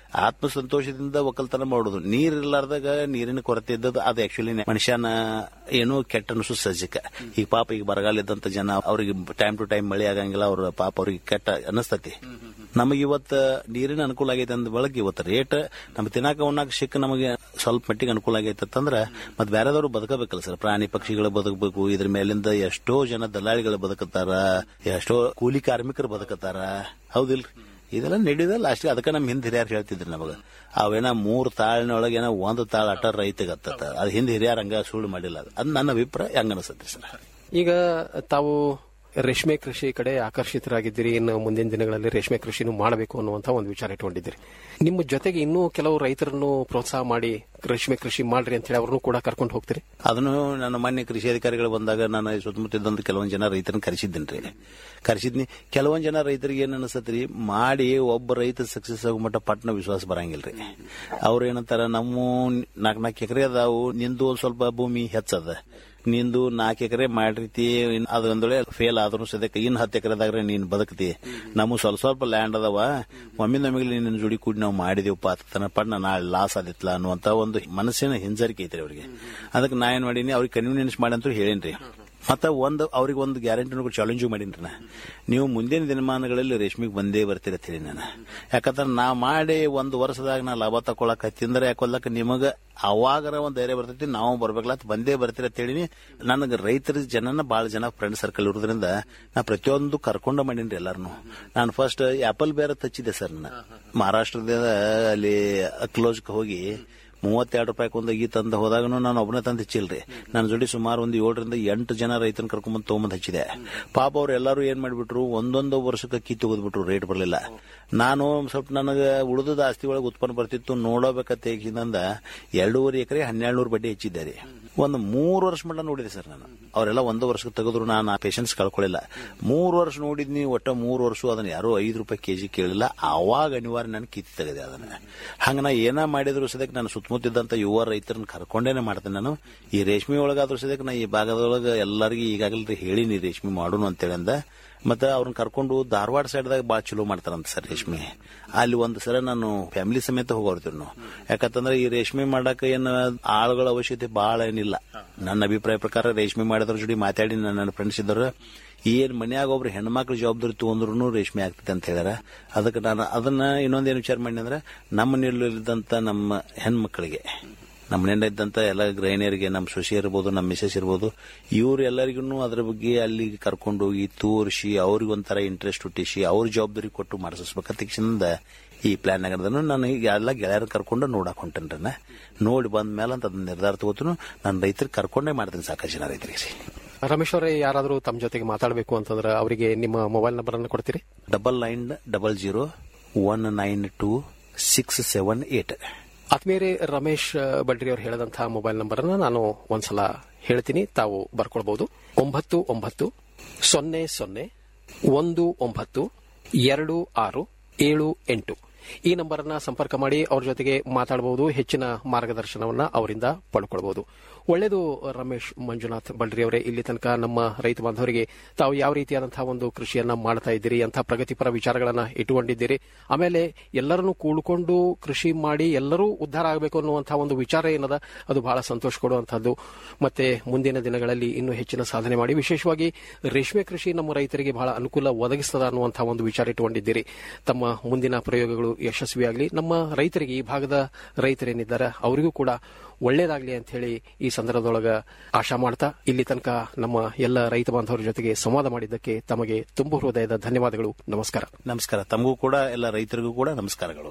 ಆತ್ಮ ಸಂತೋಷದಿಂದ ಒಕ್ಕಲ್ತನ ಮಾಡೋದು ನೀರ್ ಇರ್ಲಾರ್ದಾಗ ನೀರಿನ ಕೊರತೆ ಇದ್ದದ್ದು ಅದು ಆಕ್ಚುಲಿ ಮನುಷ್ಯನ ಏನೋ ಕೆಟ್ಟ ಅನಿಸು ಸಜ್ಜಕ ಈಗ ಪಾಪ ಈಗ ಬರಗಾಲ ಇದ್ದಂತ ಜನ ಅವ್ರಿಗೆ ಟೈಮ್ ಟು ಟೈಮ್ ಮಳೆ ಆಗಂಗಿಲ್ಲ ಅವ್ರ ಪಾಪ ಅವ್ರಿಗೆ ಕೆಟ್ಟ ಅನಸ್ತತಿ ನಮಗೆ ಇವತ್ತ ನೀರಿನ ಅನುಕೂಲ ಆಗೈತೆ ಅಂದ ಬಳಕ ಇವತ್ತು ರೇಟ್ ನಮ್ ತಿನ್ನಾಕ ಉಣ್ಣಾಕ ಸಿಕ್ಕ ನಮಗೆ ಸ್ವಲ್ಪ ಮಟ್ಟಿಗೆ ಅನುಕೂಲ ಆಗೈತೆ ಅಂತಂದ್ರ ಮತ್ ಬೇರೆದವ್ರು ಬದುಕಬೇಕಲ್ಲ ಸರ್ ಪ್ರಾಣಿ ಪಕ್ಷಿಗಳು ಬದುಕಬೇಕು ಇದ್ರ ಮೇಲಿಂದ ಎಷ್ಟೋ ಜನ ದಲ್ಲಾಳಿಗಳು ಬದುಕತಾರ ಎಷ್ಟೋ ಕೂಲಿ ಕಾರ್ಮಿಕರು ಬದುಕತಾರ ಹೌದಿಲ್ರಿ ಇದೆಲ್ಲ ನಡೆಯುದ ಲಾಸ್ಟ್ ಅದಕ್ಕೆ ನಮ್ಮ ಹಿಂದೆ ಹಿರಿಯರು ಹೇಳ್ತಿದ್ರು ನಮಗ ಅವೇನ ಮೂರ್ ತಾಳಿನೊಳಗೆ ಏನೋ ಒಂದು ತಾಳ ಅಟ ರೈತಗೆ ಹತ್ತತ್ತ ಅದು ಹಿಂದೆ ಹಿರಿಯರ್ ಹಂಗ ಸುಳ್ಳು ಮಾಡಿಲ್ಲ ಅದು ಅದು ನನ್ನ ಅಭಿಪ್ರಾಯ ಹಂಗ ಅನಿಸುತ್ತೆ ಸರ್ ಈಗ ತಾವು ರೇಷ್ಮೆ ಕೃಷಿ ಕಡೆ ಆಕರ್ಷಿತರಾಗಿದ್ದೀರಿ ಇನ್ನು ಮುಂದಿನ ದಿನಗಳಲ್ಲಿ ರೇಷ್ಮೆ ಕೃಷಿನೂ ಮಾಡಬೇಕು ಅನ್ನುವಂತ ಒಂದು ವಿಚಾರ ಇಟ್ಕೊಂಡಿದ್ದೀರಿ ನಿಮ್ಮ ಜೊತೆಗೆ ಇನ್ನೂ ಕೆಲವು ರೈತರನ್ನು ಪ್ರೋತ್ಸಾಹ ಮಾಡಿ ರೇಷ್ಮೆ ಕೃಷಿ ಮಾಡ್ರಿ ಅಂತ ಹೇಳಿ ಅವ್ರನ್ನೂ ಕೂಡ ಕರ್ಕೊಂಡು ಹೋಗ್ತೀರಿ ಅದನ್ನು ನನ್ನ ಮಾನ್ಯ ಕೃಷಿ ಅಧಿಕಾರಿಗಳು ಬಂದಾಗ ನಾನು ಸುತ್ತಮುತ್ತ ಇದ್ದಂತ ಕೆಲವೊಂದು ಜನ ರೈತರನ್ನ ಕರೆಸಿದ್ದೇನೆ ಕರೆಸಿದ್ನಿ ಕೆಲವೊಂದು ಜನ ರೈತರಿಗೆ ಏನ್ ಅನಿಸ್ತತ್ರಿ ಮಾಡಿ ಒಬ್ಬ ರೈತ ಸಕ್ಸಸ್ ಆಗೋ ಮಟ್ಟ ಪಟ್ನ ವಿಶ್ವಾಸ ಬರಂಗಿಲ್ರಿ ಅವ್ರು ಏನಂತಾರ ನಮ್ಮ ನಾಲ್ಕು ನಾಲ್ಕು ಎಕರೆ ಅದಾವು ನಿಂದು ಒಂದ್ ಸ್ವಲ್ಪ ಭೂಮಿ ಹೆಚ್ಚದ ನಿಂದು ನಾಲ್ಕು ಎಕರೆ ಮಾಡಿರ್ತಿ ಇನ್ ಅದು ಒಂದ್ ವೇಳೆ ಫೇಲ್ ಆದ್ರೂ ಸದ್ಯಕ್ಕೆ ಇನ್ ಹತ್ತು ಎಕರೆದಾಗ ನೀನ್ ಬದುಕ್ತಿ ನಮಗ್ ಸ್ವಲ್ಪ ಸ್ವಲ್ಪ ಲ್ಯಾಂಡ್ ಅದಾವ ಒಮ್ಮೆ ನಮಗೆ ನಿನ್ನ ಜೋಡಿ ಕೂಡಿ ನಾವು ಮಾಡಿದೀವಪ್ಪ ತನ್ನ ಪಣ್ಣ ನಾಳೆ ಲಾಸ್ ಆದಿತ್ಲ ಅನ್ನುವಂತ ಒಂದು ಮನಸ್ಸಿನ ಹಿಂಜರಿಕೆ ಐತ್ರಿ ಅವ್ರಿಗೆ ಅದಕ್ಕೆ ನಾ ಏನ್ ಮಾಡೀನಿ ಅವ್ರಿಗೆ ಕನ್ವೀನಿಯನ್ಸ್ ಮಾಡಿ ಅಂತ ಹೇಳೇನ್ರಿ ಮತ್ತ ಒಂದು ಅವ್ರಿಗೆ ಒಂದು ಗ್ಯಾರಂಟಿ ಚಾಲೆಂಜು ಮಾಡೀನಿ ನಾ ನೀವು ಮುಂದಿನ ದಿನಮಾನಗಳಲ್ಲಿ ರೇಷ್ಮೆಗೆ ಬಂದೇ ಬರ್ತೀರ ಹೇಳಿ ನಾನು ಯಾಕಂದ್ರೆ ನಾ ಮಾಡಿ ಒಂದು ವರ್ಷದಾಗ ನಾ ಲಾಭ ತಗೊಳಕ್ ಹತ್ತಿಂದ್ರೆ ಯಾಕೊಲ್ಲಕ ನಿಮಗ ಅವಾಗರ ಒಂದ್ ಧೈರ್ಯ ಬರ್ತೈತಿ ನಾವು ಬರ್ಬೇಕಲ್ಲ ಅಂತ ಬಂದೇ ಬರ್ತೀರ ಅಂತ ಹೇಳಿನಿ ನನಗೆ ರೈತರ ಜನನ ಬಹಳ ಜನ ಫ್ರೆಂಡ್ ಸರ್ಕಲ್ ಇರೋದ್ರಿಂದ ನಾ ಪ್ರತಿಯೊಂದು ಕರ್ಕೊಂಡ ಮಾಡೀನಿ ಎಲ್ಲಾರನು ನಾನು ಫಸ್ಟ್ ಆಪಲ್ ಬೇರೆ ಹಚ್ಚಿದ್ದೆ ಸರ್ ನಾನು ಮಹಾರಾಷ್ಟ್ರದ ಅಲ್ಲಿ ಕ್ಲೋಜ್ಗೆ ಹೋಗಿ ಮೂವತ್ತೆರಡು ರೂಪಾಯಿ ಒಂದು ಈ ತಂದ ಹೋದಾಗನು ನಾನು ಒಬ್ಬನೇ ತಂದು ಹಚ್ಚಿಲ್ರಿ ನನ್ನ ಜೋಡಿ ಸುಮಾರು ಒಂದು ಏಳರಿಂದ ಎಂಟು ಜನ ರೈತನ ಕರ್ಕೊಂಬಂದು ತೊಗೊಂಬಂದು ಹಚ್ಚಿದೆ ಪಾಪ ಅವ್ರು ಎಲ್ಲರೂ ಏನ್ ಮಾಡಿಬಿಟ್ರು ಒಂದೊಂದು ವರ್ಷಕ್ಕೆ ಅಕ್ಕಿ ತೆಗೆದ್ಬಿಟ್ರು ರೇಟ್ ಬರಲಿಲ್ಲ ನಾನು ಸ್ವಲ್ಪ ನನಗೆ ಉಳಿದ ಆಸ್ತಿ ಒಳಗೆ ಉತ್ಪನ್ನ ಬರ್ತಿತ್ತು ನೋಡಬೇಕಂತ ಹೇಗಿಂದ ಎರಡೂವರೆ ಎಕರೆ ಹನ್ನೆರಡು ನೂರು ಬಡ್ಡಿ ಹೆಚ್ಚಿದ್ದಾರೆ ಒಂದು ಮೂರು ವರ್ಷ ಮಟ್ಟ ನೋಡಿದೆ ಸರ್ ನಾನು ಅವರೆಲ್ಲ ಒಂದು ವರ್ಷಕ್ಕೆ ತೆಗೆದ್ರು ನಾನು ಆ ಪೇಷನ್ಸ್ ಕಳ್ಕೊಳ್ಳಿಲ್ಲ ಮೂರು ವರ್ಷ ನೋಡಿದ್ನಿ ಒಟ್ಟ ಮೂರು ವರ್ಷ ಅದನ್ನ ಯಾರೋ ಐದು ರೂಪಾಯಿ ಕೆಜಿ ಕೇಳಿಲ್ಲ ಅವಾಗ ಅನಿವಾರ್ಯ ನಾನು ಕಿತ್ತಿ ತೆಗೆದೆ ಅದನ್ನ ಹಂಗ ನಾ ಏನ ಮಾಡಿದ್ರು ಸದ್ಯಕ್ಕೆ ನಾನು ಸುತ್ತಮುತ್ತಿದ್ದಂತ ಯುವ ರೈತರನ್ನ ಕರ್ಕೊಂಡೇನೆ ಮಾಡ್ತೇನೆ ನಾನು ಈ ರೇಷ್ಮೆ ಒಳಗಾದ್ರೂ ಸದ್ಯಕ್ಕೆ ನಾ ಈ ಭಾಗದೊಳಗೆ ಎಲ್ಲರಿಗೂ ಈಗಾಗಲೇ ಹೇಳಿನಿ ರೇಷ್ಮೆ ಮಾಡೋಣ ಅಂತೇಳಿ ಅಂದ ಮತ್ತೆ ಅವ್ರನ್ನ ಕರ್ಕೊಂಡು ಧಾರವಾಡ ಸೈಡ್ದಾಗ ಭಾಳ ಚಲೋ ಮಾಡ್ತಾರಂತ ಸರ್ ರೇಷ್ಮೆ ಅಲ್ಲಿ ಒಂದು ಸಲ ನಾನು ಫ್ಯಾಮಿಲಿ ಸಮೇತ ಹೋಗೋರ್ತೀವಿ ನಾವು ಯಾಕಂತಂದ್ರೆ ಈ ರೇಷ್ಮೆ ಮಾಡಕ ಏನು ಆಳುಗಳ ಅವಶ್ಯಕತೆ ಬಹಳ ಏನಿಲ್ಲ ನನ್ನ ಅಭಿಪ್ರಾಯ ಪ್ರಕಾರ ರೇಷ್ಮೆ ಮಾಡಿದ್ರ ಜೋಡಿ ಮಾತಾಡಿ ನನ್ನ ಫ್ರೆಂಡ್ಸ್ ಇದ್ದರು ಏನ್ ಮನ್ಯಾಗ ಒಬ್ರು ಹೆಣ್ಮಕ್ಳು ಜವಾಬ್ದಾರಿ ತಗೊಂಡ್ರು ರೇಷ್ಮೆ ಆಗ್ತದೆ ಅಂತ ಹೇಳ್ಯಾರ ಅದಕ್ಕೆ ನಾನು ಅದನ್ನ ಇನ್ನೊಂದೇನು ವಿಚಾರ ಮಾಡಿ ಅಂದ್ರೆ ನಮ್ಮ ನಿಲ್ಲದಂತ ನಮ್ಮ ಹೆಣ್ಮಕ್ಳಿಗೆ ನಮ್ಮ ಮನೆಯಿಂದ ಇದ್ದಂತ ಎಲ್ಲ ಗೃಹಿಣಿಯರಿಗೆ ನಮ್ಮ ಸೊಸೆ ಇರ್ಬೋದು ನಮ್ಮ ಮಿಸಸ್ ಇರ್ಬೋದು ಇವ್ರು ಎಲ್ಲರಿಗೂ ಅದ್ರ ಬಗ್ಗೆ ಅಲ್ಲಿ ಕರ್ಕೊಂಡು ಹೋಗಿ ತೋರಿಸಿ ಅವ್ರಿಗೆ ಒಂಥರ ಇಂಟ್ರೆಸ್ಟ್ ಹುಟ್ಟಿಸಿ ಅವ್ರ ಜವಾಬ್ದಾರಿ ಕೊಟ್ಟು ಮಾಡಿಸ್ಬೇಕಂತ ತಕ್ಷಣದಿಂದ ಈ ಪ್ಲಾನ್ ಆಗಿರೋದನ್ನು ನಾನು ಈಗ ಎಲ್ಲ ಗೆಳೆಯರ ಕರ್ಕೊಂಡು ನೋಡಕ್ ಹೊಂಟೇನ್ರಿ ನೋಡಿ ಬಂದ ಮೇಲೆ ಅಂತ ಅದನ್ನ ನಿರ್ಧಾರ ತಗೋತನು ನಾನು ರೈತರಿಗೆ ಕರ್ಕೊಂಡೇ ಮಾಡ್ತೀನಿ ಸಾಕಷ್ಟು ಜನ ರೈತರಿಗೆ ರಮೇಶ್ ಅವರೇ ಯಾರಾದರೂ ತಮ್ಮ ಜೊತೆಗೆ ಮಾತಾಡಬೇಕು ಅಂತಂದ್ರೆ ಅವರಿಗೆ ನಿಮ್ಮ ಮೊಬೈಲ್ ನಂಬರ್ ಅನ್ನು ಕೊಡ್ತೀರಿ double nine double zero one nine two six seven eight ಆತ್ಮೀಯರೇ ರಮೇಶ್ ಬಡ್ರಿ ಅವರು ಹೇಳಿದಂತಹ ಮೊಬೈಲ್ ನಂಬರ್ ಅನ್ನ ನಾನು ಒಂದ್ಸಲ ಹೇಳ್ತೀನಿ ತಾವು ಬರ್ಕೊಳ್ಬಹುದು ಒಂಬತ್ತು ಒಂಬತ್ತು ಸೊನ್ನೆ ಸೊನ್ನೆ ಒಂದು ಒಂಬತ್ತು ಎರಡು ಆರು ಏಳು ಎಂಟು ಈ ನಂಬರ್ ಅನ್ನ ಸಂಪರ್ಕ ಮಾಡಿ ಅವ್ರ ಜೊತೆಗೆ ಮಾತಾಡಬಹುದು ಹೆಚ್ಚಿನ ಮಾರ್ಗದರ್ಶನವನ್ನ ಅವರಿಂದ ಪಡ್ಕೊಳ್ಬಹುದು ಒಳ್ಳೆಯದು ರಮೇಶ್ ಮಂಜುನಾಥ್ ಬಳ್ರಿ ಅವರೇ ಇಲ್ಲಿ ತನಕ ನಮ್ಮ ರೈತ ಬಾಂಧವರಿಗೆ ತಾವು ಯಾವ ರೀತಿಯಾದಂತಹ ಒಂದು ಕೃಷಿಯನ್ನ ಮಾಡ್ತಾ ಇದ್ದೀರಿ ಅಂತ ಪ್ರಗತಿಪರ ವಿಚಾರಗಳನ್ನ ಇಟ್ಟುಕೊಂಡಿದ್ದೀರಿ ಆಮೇಲೆ ಎಲ್ಲರನ್ನು ಕೂಡ್ಕೊಂಡು ಕೃಷಿ ಮಾಡಿ ಎಲ್ಲರೂ ಉದ್ಧಾರ ಆಗಬೇಕು ಅನ್ನುವಂತಹ ಒಂದು ವಿಚಾರ ಏನದ ಅದು ಬಹಳ ಸಂತೋಷ ಕೊಡುವಂತಹದ್ದು ಮತ್ತೆ ಮುಂದಿನ ದಿನಗಳಲ್ಲಿ ಇನ್ನೂ ಹೆಚ್ಚಿನ ಸಾಧನೆ ಮಾಡಿ ವಿಶೇಷವಾಗಿ ರೇಷ್ಮೆ ಕೃಷಿ ನಮ್ಮ ರೈತರಿಗೆ ಬಹಳ ಅನುಕೂಲ ಒದಗಿಸ್ತದ ಅನ್ನುವಂತಹ ಒಂದು ವಿಚಾರ ಇಟ್ಟುಕೊಂಡಿದ್ದೀರಿ ತಮ್ಮ ಮುಂದಿನ ಪ್ರಯೋಗಗಳು ಯಶಸ್ವಿಯಾಗಲಿ ನಮ್ಮ ರೈತರಿಗೆ ಈ ಭಾಗದ ರೈತರೇನಿದ್ದಾರೆ ಅವರಿಗೂ ಕೂಡ ಒಳ್ಳೇದಾಗ್ಲಿ ಅಂತ ಹೇಳಿ ಈ ಸಂದರ್ಭದೊಳಗ ಆಶಾ ಮಾಡ್ತಾ ಇಲ್ಲಿ ತನಕ ನಮ್ಮ ಎಲ್ಲ ರೈತ ಬಾಂಧವರ ಜೊತೆಗೆ ಸಂವಾದ ಮಾಡಿದ್ದಕ್ಕೆ ತಮಗೆ ತುಂಬು ಹೃದಯದ ಧನ್ಯವಾದಗಳು ನಮಸ್ಕಾರ ನಮಸ್ಕಾರ ತಮಗೂ ಕೂಡ ಎಲ್ಲ ರೈತರಿಗೂ ಕೂಡ ನಮಸ್ಕಾರಗಳು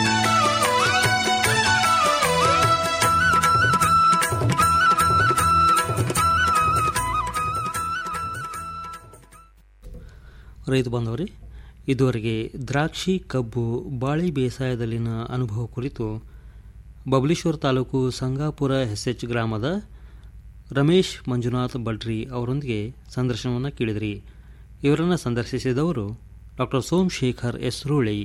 ರೈತ ಬಾಂಧವರೇ ಇದುವರೆಗೆ ದ್ರಾಕ್ಷಿ ಕಬ್ಬು ಬಾಳೆ ಬೇಸಾಯದಲ್ಲಿನ ಅನುಭವ ಕುರಿತು ಬಬಲೇಶ್ವರ ತಾಲೂಕು ಸಂಗಾಪುರ ಎಸ್ಎಚ್ ಗ್ರಾಮದ ರಮೇಶ್ ಮಂಜುನಾಥ್ ಬಡ್ರಿ ಅವರೊಂದಿಗೆ ಸಂದರ್ಶನವನ್ನು ಕೇಳಿದ್ರಿ ಇವರನ್ನು ಸಂದರ್ಶಿಸಿದವರು ಡಾಕ್ಟರ್ ಸೋಮಶೇಖರ್ ಎಸ್ ರೂಳಿ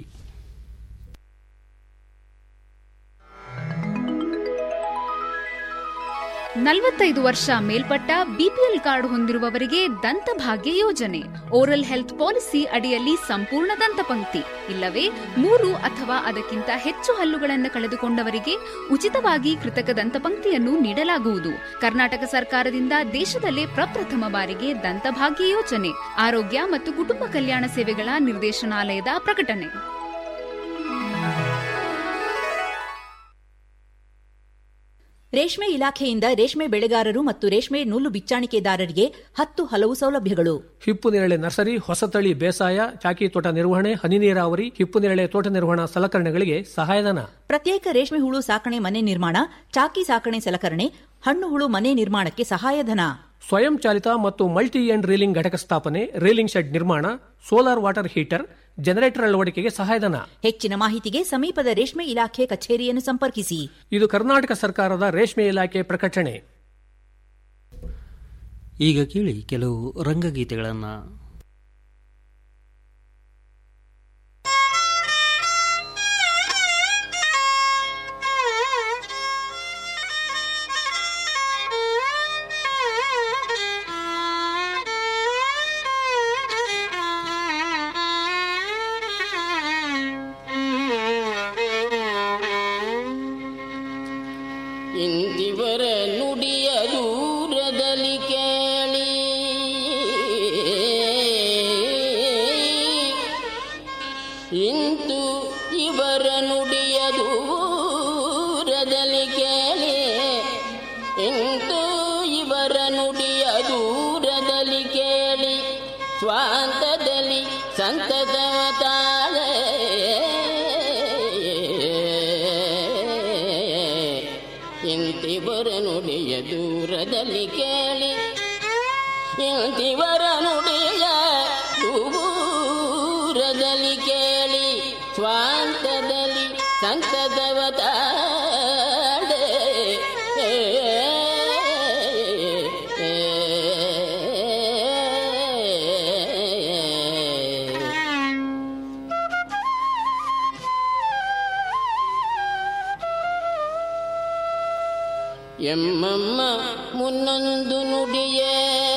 ನಲವತ್ತೈದು ವರ್ಷ ಮೇಲ್ಪಟ್ಟ ಬಿಪಿಎಲ್ ಕಾರ್ಡ್ ಹೊಂದಿರುವವರಿಗೆ ದಂತಭಾಗ್ಯ ಯೋಜನೆ ಓರಲ್ ಹೆಲ್ತ್ ಪಾಲಿಸಿ ಅಡಿಯಲ್ಲಿ ಸಂಪೂರ್ಣ ದಂತಪಂಕ್ತಿ ಇಲ್ಲವೇ ಮೂರು ಅಥವಾ ಅದಕ್ಕಿಂತ ಹೆಚ್ಚು ಹಲ್ಲುಗಳನ್ನು ಕಳೆದುಕೊಂಡವರಿಗೆ ಉಚಿತವಾಗಿ ಕೃತಕ ದಂತಪಂಕ್ತಿಯನ್ನು ನೀಡಲಾಗುವುದು ಕರ್ನಾಟಕ ಸರ್ಕಾರದಿಂದ ದೇಶದಲ್ಲೇ ಪ್ರಪ್ರಥಮ ಬಾರಿಗೆ ದಂತಭಾಗ್ಯ ಯೋಜನೆ ಆರೋಗ್ಯ ಮತ್ತು ಕುಟುಂಬ ಕಲ್ಯಾಣ ಸೇವೆಗಳ ನಿರ್ದೇಶನಾಲಯದ ಪ್ರಕಟಣೆ ರೇಷ್ಮೆ ಇಲಾಖೆಯಿಂದ ರೇಷ್ಮೆ ಬೆಳೆಗಾರರು ಮತ್ತು ರೇಷ್ಮೆ ನೂಲು ಬಿಚ್ಚಾಣಿಕೆದಾರರಿಗೆ ಹತ್ತು ಹಲವು ಸೌಲಭ್ಯಗಳು ಹಿಪ್ಪು ನೇರಳೆ ನರ್ಸರಿ ಹೊಸತಳಿ ಬೇಸಾಯ ಚಾಕಿ ತೋಟ ನಿರ್ವಹಣೆ ಹನಿ ನೀರಾವರಿ ಹಿಪ್ಪು ನೇರಳೆ ತೋಟ ನಿರ್ವಹಣಾ ಸಲಕರಣೆಗಳಿಗೆ ಸಹಾಯಧನ ಪ್ರತ್ಯೇಕ ರೇಷ್ಮೆ ಹುಳು ಸಾಕಣೆ ಮನೆ ನಿರ್ಮಾಣ ಚಾಕಿ ಸಾಕಣೆ ಸಲಕರಣೆ ಹಣ್ಣು ಹುಳು ಮನೆ ನಿರ್ಮಾಣಕ್ಕೆ ಸಹಾಯಧನ ಸ್ವಯಂ ಚಾಲಿತ ಮತ್ತು ಮಲ್ಟಿ ಎಂಡ್ ರೀಲಿಂಗ್ ಘಟಕ ಸ್ಥಾಪನೆ ರೀಲಿಂಗ್ ಶೆಡ್ ನಿರ್ಮಾಣ ಸೋಲಾರ್ ವಾಟರ್ ಹೀಟರ್ ಜನರೇಟರ್ ಅಳವಡಿಕೆಗೆ ಸಹಾಯಧನ ಹೆಚ್ಚಿನ ಮಾಹಿತಿಗೆ ಸಮೀಪದ ರೇಷ್ಮೆ ಇಲಾಖೆ ಕಚೇರಿಯನ್ನು ಸಂಪರ್ಕಿಸಿ ಇದು ಕರ್ನಾಟಕ ಸರ್ಕಾರದ ರೇಷ್ಮೆ ಇಲಾಖೆ ಪ್ರಕಟಣೆ ಈಗ ಕೇಳಿ ಕೆಲವು ರಂಗಗೀತೆಗಳನ್ನು ಇಂದಿವರ ನುಡಿಯ ದೂರದಲ್ಲಿ ಕೇಳಿ ಇಂತು ಇವರ ನುಡಿಯ ದೂರದಲ್ಲಿ ಕೇಳಿ ಇಂತು ಇವರ ನುಡಿಯ ದೂರದಲ್ಲಿ ಕೇಳಿ ಸ್ವಾಂತದಲ್ಲಿ ಸಂತತವ ತಾಳೆ ಇಂತಿವರ ನುಡಿಯ ದೂರದಲ್ಲಿ ಕೇಳಿ ಇಂತಿವರ ನುಡಿಯ ದೂರದಲ್ಲಿ ಕೇಳಿ ಸ್ವಾಂತದಲ್ಲಿ ಸಂತದವ ತಾಳೆ ಎಮ್ಮಮ್ಮ ಮುನ್ನೊಂದು ನುಡಿಯೇ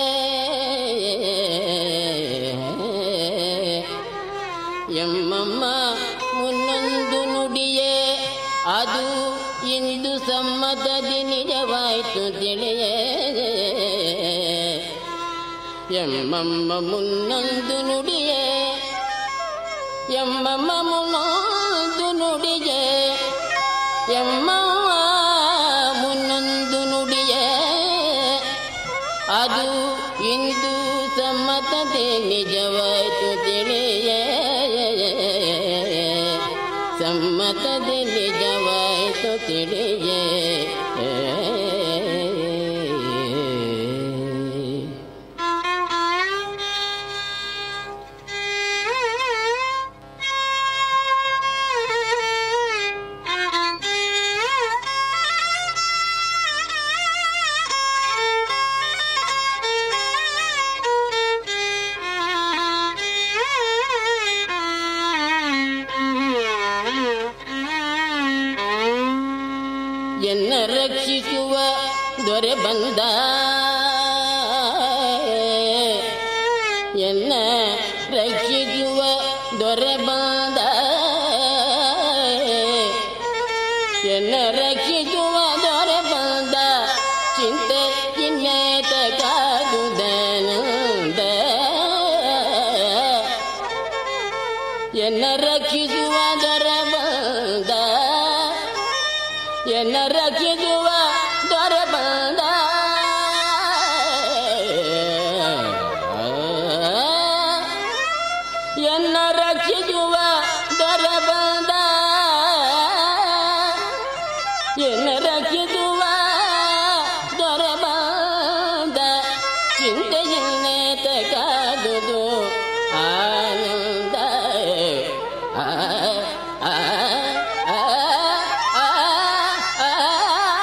ಎಮ್ಮಮ್ಮ ಮುನ್ನೊಂದು ನುಡಿಯೇ ಅದು ಇಂದು ಸಮ್ಮತದಿ ನಿಜವಾಯಿತು ತಿಳಿಯೇ ಎಮ್ಮಮ್ಮ ಮುನ್ನೊಂದು ನುಡಿಯೇ ಎಮ್ಮಮ್ಮ ಮುನ್ನೊಂದು ನುಡಿಯೇ ಎಮ್ಮಮ್ಮ ಮುನ್ನೊಂದು ನುಡಿಯೇ ಅದು ಇಂದು ಸಮ್ಮತತೆ ನಿಜವಾಯಿತು ತಿಳಿಯೇ ಸಮ್ಮತತೆ ನಿಜವಾಯಿತು ತಿಳಿಯೇ ಎನ್ನ ರಕ್ಷಿಸುವ ದೊರೆ ಬಂದ ಎನ್ನ ರಕ್ಷಿಸುವ ದೊರೆ ಬಂದ ಎನ್ನ ರಕ್ಷಿಸುವ ದೊರೆ ಬಂದ ಚಿಂತೆ ಇನ್ನೇತ ಕಾದುದನಂದ ಎನ್ನ ರಕ್ಷಿಸುವ ದೊರೆ ಬಂದ ಎನ್ನ ರಕ್ಷಿಸುವ ದೊರೆ ಬಂದ ಎನ್ನ ರಕ್ಷಿಸುವ ದೊರೆ ಬಂದ ಎನ್ನ ರಕ್ಷಿಸುವ ದೊರೆ ಬಂದ ಚಿಂತೆಯನ್ನೇ ತಗಾದುದು ಆನಂದ ಆ ಆ ಆ ಆ ಆ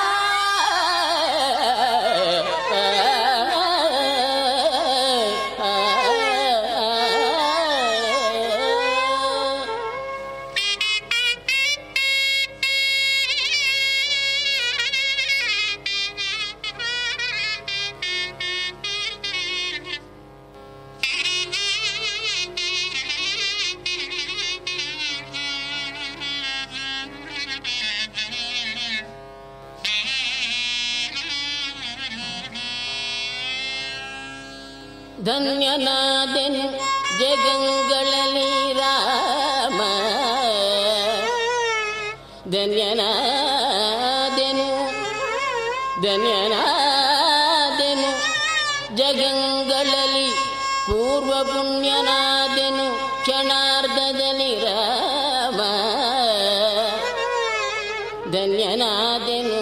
ಧನ್ಯನಾದೆನು ಜಗಂಗಳಲ್ಲಿ ರಾಮ ಧನ್ಯನಾದೆನು ಧನ್ಯನಾದೆನು ಜಗಂಗಳಲ್ಲಿ ಪೂರ್ವ ಪುಣ್ಯನಾದೆನು ಕ್ಷಣಾರ್ಧದಲ್ಲಿ ರಾಮ ಧನ್ಯನಾದೆನು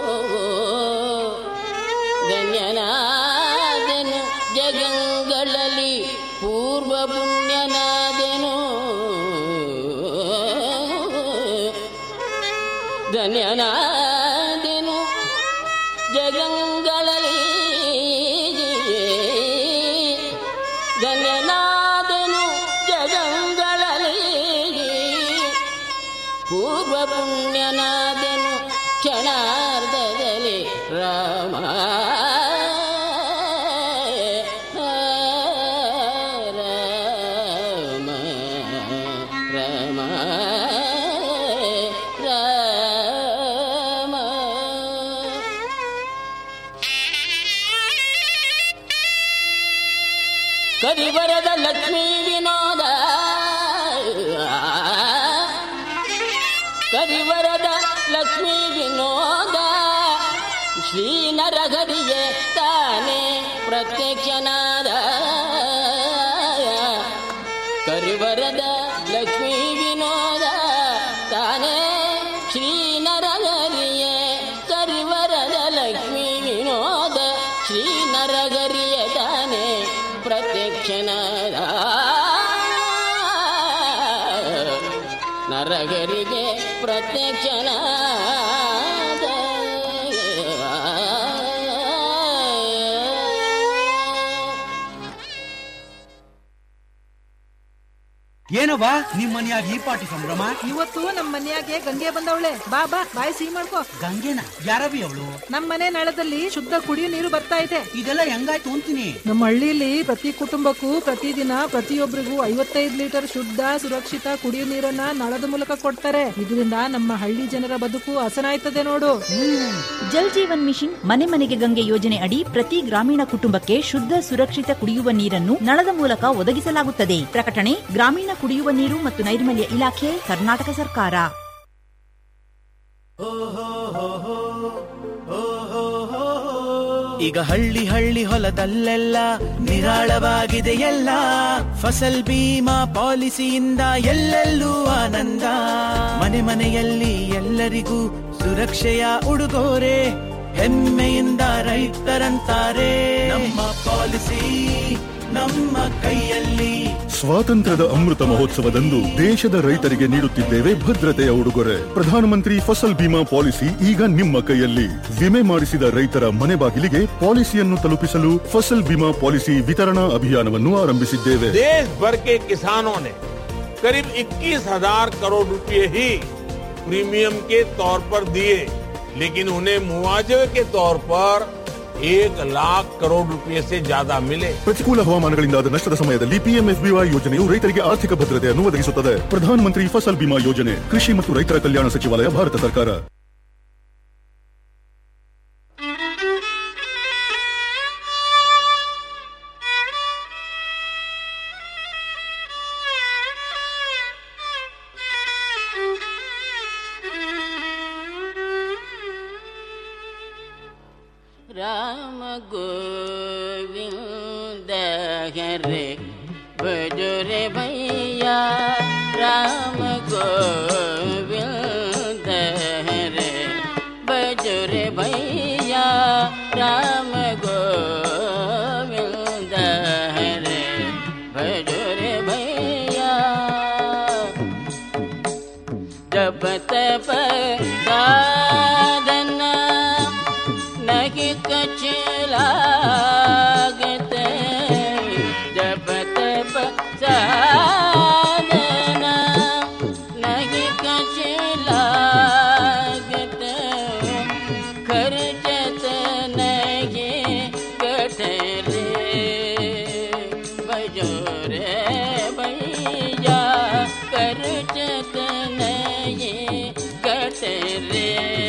ಧನ್ಯನಾದೆನು ಜಗಂಗಳಲ್ಲಿ ಪೂರ್ವ ಪುಣ್ಯನಾದೆನು ಧನ್ಯನಾದೆನು ಜಗಂಗಳಲ್ಲಿ ಧನ್ಯನಾದೆನು ಜಗಂಗಳಲ್ಲಿ ಪೂರ್ವ ಪುಣ್ಯನಾದೆನು ಕ್ಷಣಾರ್ಧದಲ್ಲಿ ರಾಮ ರಾಮ ರಾಮ ರಾಮ ಕರಿವರದ ಲಕ್ಷ್ಮೀ ವಿನೋದ ಕರಿವರದ ಲಕ್ಷ್ಮೀ ವಿನೋದ ಶ್ರೀ ನರಹರಿಯೇ ತಾನೇ ಪ್ರತ್ಯಕ್ಷನಾದ ಕರಿವರದ ಲಕ್ಷ್ಮೀ ವಿನೋದ ತಾನೇ ಶ್ರೀ ನರಹರಿಯೇ ಕರಿವರದ ಲಕ್ಷ್ಮೀ ವಿನೋದ ಶ್ರೀ ನರಹರಿಯ ತಾನೇ ಪ್ರತ್ಯಕ್ಷನಾದ ನರಗರಿಗೆ ಪ್ರತ್ಯಕ್ಷನಾದ ಏನವ್ವ ನಿಮ್ ಮನ್ಯಾಗ ಈ ಪಾಟಿ ಸಂಭ್ರಮ ಇವತ್ತು ನಮ್ ಮನ್ಯಾಗೆ ಗಂಗೆ ಬಂದವಳೆ ಬಾ ಬಾ ಬಾಯಿ ಸಿಹಿ ಮಾಡ್ಕೋ ಗಂಗೆನ ಯಾರವಿ ಅವಳು ನಮ್ ಮನೆ ನಳದಲ್ಲಿ ಶುದ್ಧ ಕುಡಿಯೋ ನೀರು ಬರ್ತಾ ಇದೆ ಇದೆಲ್ಲ ಹೆಂಗಾಯ್ತು ಅಂತೀನಿ ನಮ್ಮ ಹಳ್ಳಿಲಿ ಪ್ರತಿ ಕುಟುಂಬಕ್ಕೂ ಪ್ರತಿದಿನ ಪ್ರತಿಯೊಬ್ಬರಿಗೂ ಐವತ್ತೈದು ಲೀಟರ್ ಶುದ್ಧ ಸುರಕ್ಷಿತ ಕುಡಿಯೋ ನೀರನ್ನ ನಳದ ಮೂಲಕ ಕೊಡ್ತಾರೆ ಇದರಿಂದ ನಮ್ಮ ಹಳ್ಳಿ ಜನರ ಬದುಕು ಹಸನಾಯ್ತದೆ ನೋಡು ಜಲ್ ಜೀವನ್ ಮಿಷನ್ ಮನೆ ಮನೆಗೆ ಗಂಗೆ ಯೋಜನೆ ಅಡಿ ಪ್ರತಿ ಗ್ರಾಮೀಣ ಕುಟುಂಬಕ್ಕೆ ಶುದ್ಧ ಸುರಕ್ಷಿತ ಕುಡಿಯುವ ನೀರನ್ನು ನಳದ ಮೂಲಕ ಒದಗಿಸಲಾಗುತ್ತದೆ ಪ್ರಕಟಣೆ ಗ್ರಾಮೀಣ ಕುಡಿಯುವ ನೀರು ಮತ್ತು ನೈರ್ಮಲ್ಯ ಇಲಾಖೆ ಕರ್ನಾಟಕ ಸರ್ಕಾರ ಈಗ ಹಳ್ಳಿ ಹಳ್ಳಿ ಹೊಲದಲ್ಲೆಲ್ಲ ನಿರಾಳವಾಗಿದೆ ಎಲ್ಲ ಫಸಲ್ ಬೀಮಾ ಪಾಲಿಸಿಯಿಂದ ಎಲ್ಲೆಲ್ಲೂ ಆನಂದ ಮನೆ ಮನೆಯಲ್ಲಿ ಎಲ್ಲರಿಗೂ ಸುರಕ್ಷೆಯ ಉಡುಗೊರೆ ಹೆಮ್ಮೆಯಿಂದ ರೈತರಂತಾರೆ ನಮ್ಮ ಪಾಲಿಸಿ ನಮ್ಮ ಕೈಯಲ್ಲಿ ಸ್ವಾತಂತ್ರ್ಯದ ಅಮೃತ ಮಹೋತ್ಸವದಂದು ದೇಶದ ರೈತರಿಗೆ ನೀಡುತ್ತಿದ್ದೇವೆ ಭದ್ರತೆಯ ಉಡುಗೊರೆ ಪ್ರಧಾನಮಂತ್ರಿ ಫಸಲ್ ಬಿಮಾ ಪಾಲಿಸಿ ಈಗ ನಿಮ್ಮ ಕೈಯಲ್ಲಿ ವಿಮೆ ಮಾಡಿಸಿದ ರೈತರ ಮನೆ ಬಾಗಿಲಿಗೆ ಪಾಲಿಸಿಯನ್ನು ತಲುಪಿಸಲು ಫಸಲ್ ಬಿಮಾ ಪಾಲಿಸಿ ವಿತರಣಾ ಅಭಿಯಾನವನ್ನು ಆರಂಭಿಸಿದ್ದೇವೆ देश भर के किसानों ने करीब 21 हजार करोड़ रुपए ही प्रीमियम के तौर पर दिए लेकिन उन्हें मुआवजे के तौर पर एक लाख करोड़ रुपए से ज्यादा मिले ಪ್ರತಿಕೂಲ ಹವಾಮಾನಗಳಿಂದಾದ ನಷ್ಟದ ಸಮಯದಲ್ಲಿ ಪಿಎಂಎಫ್ಬಿವೈ ಯೋಜನೆಯು ರೈತರಿಗೆ ಆರ್ಥಿಕ ಭದ್ರತೆಯನ್ನು ಒದಗಿಸುತ್ತದೆ ಪ್ರಧಾನಮಂತ್ರಿ ಫಸಲ್ ಬಿಮಾ ಯೋಜನೆ ಕೃಷಿ ಮತ್ತು ರೈತರ ಕಲ್ಯಾಣ ಸಚಿವಾಲಯ ಭಾರತ ಸರ್ಕಾರ राम गोविंद हरे भजो रे भैया राम गोविंद हरे भजो रे भैया राम गोविंद हरे भजो रे भैया जप तप साधना नहीं कछ लागत जप तप साधना नहीं कछ लागत खर्चत नहीं कठ रे बजो रे भैया खर्चत नहीं कठ रे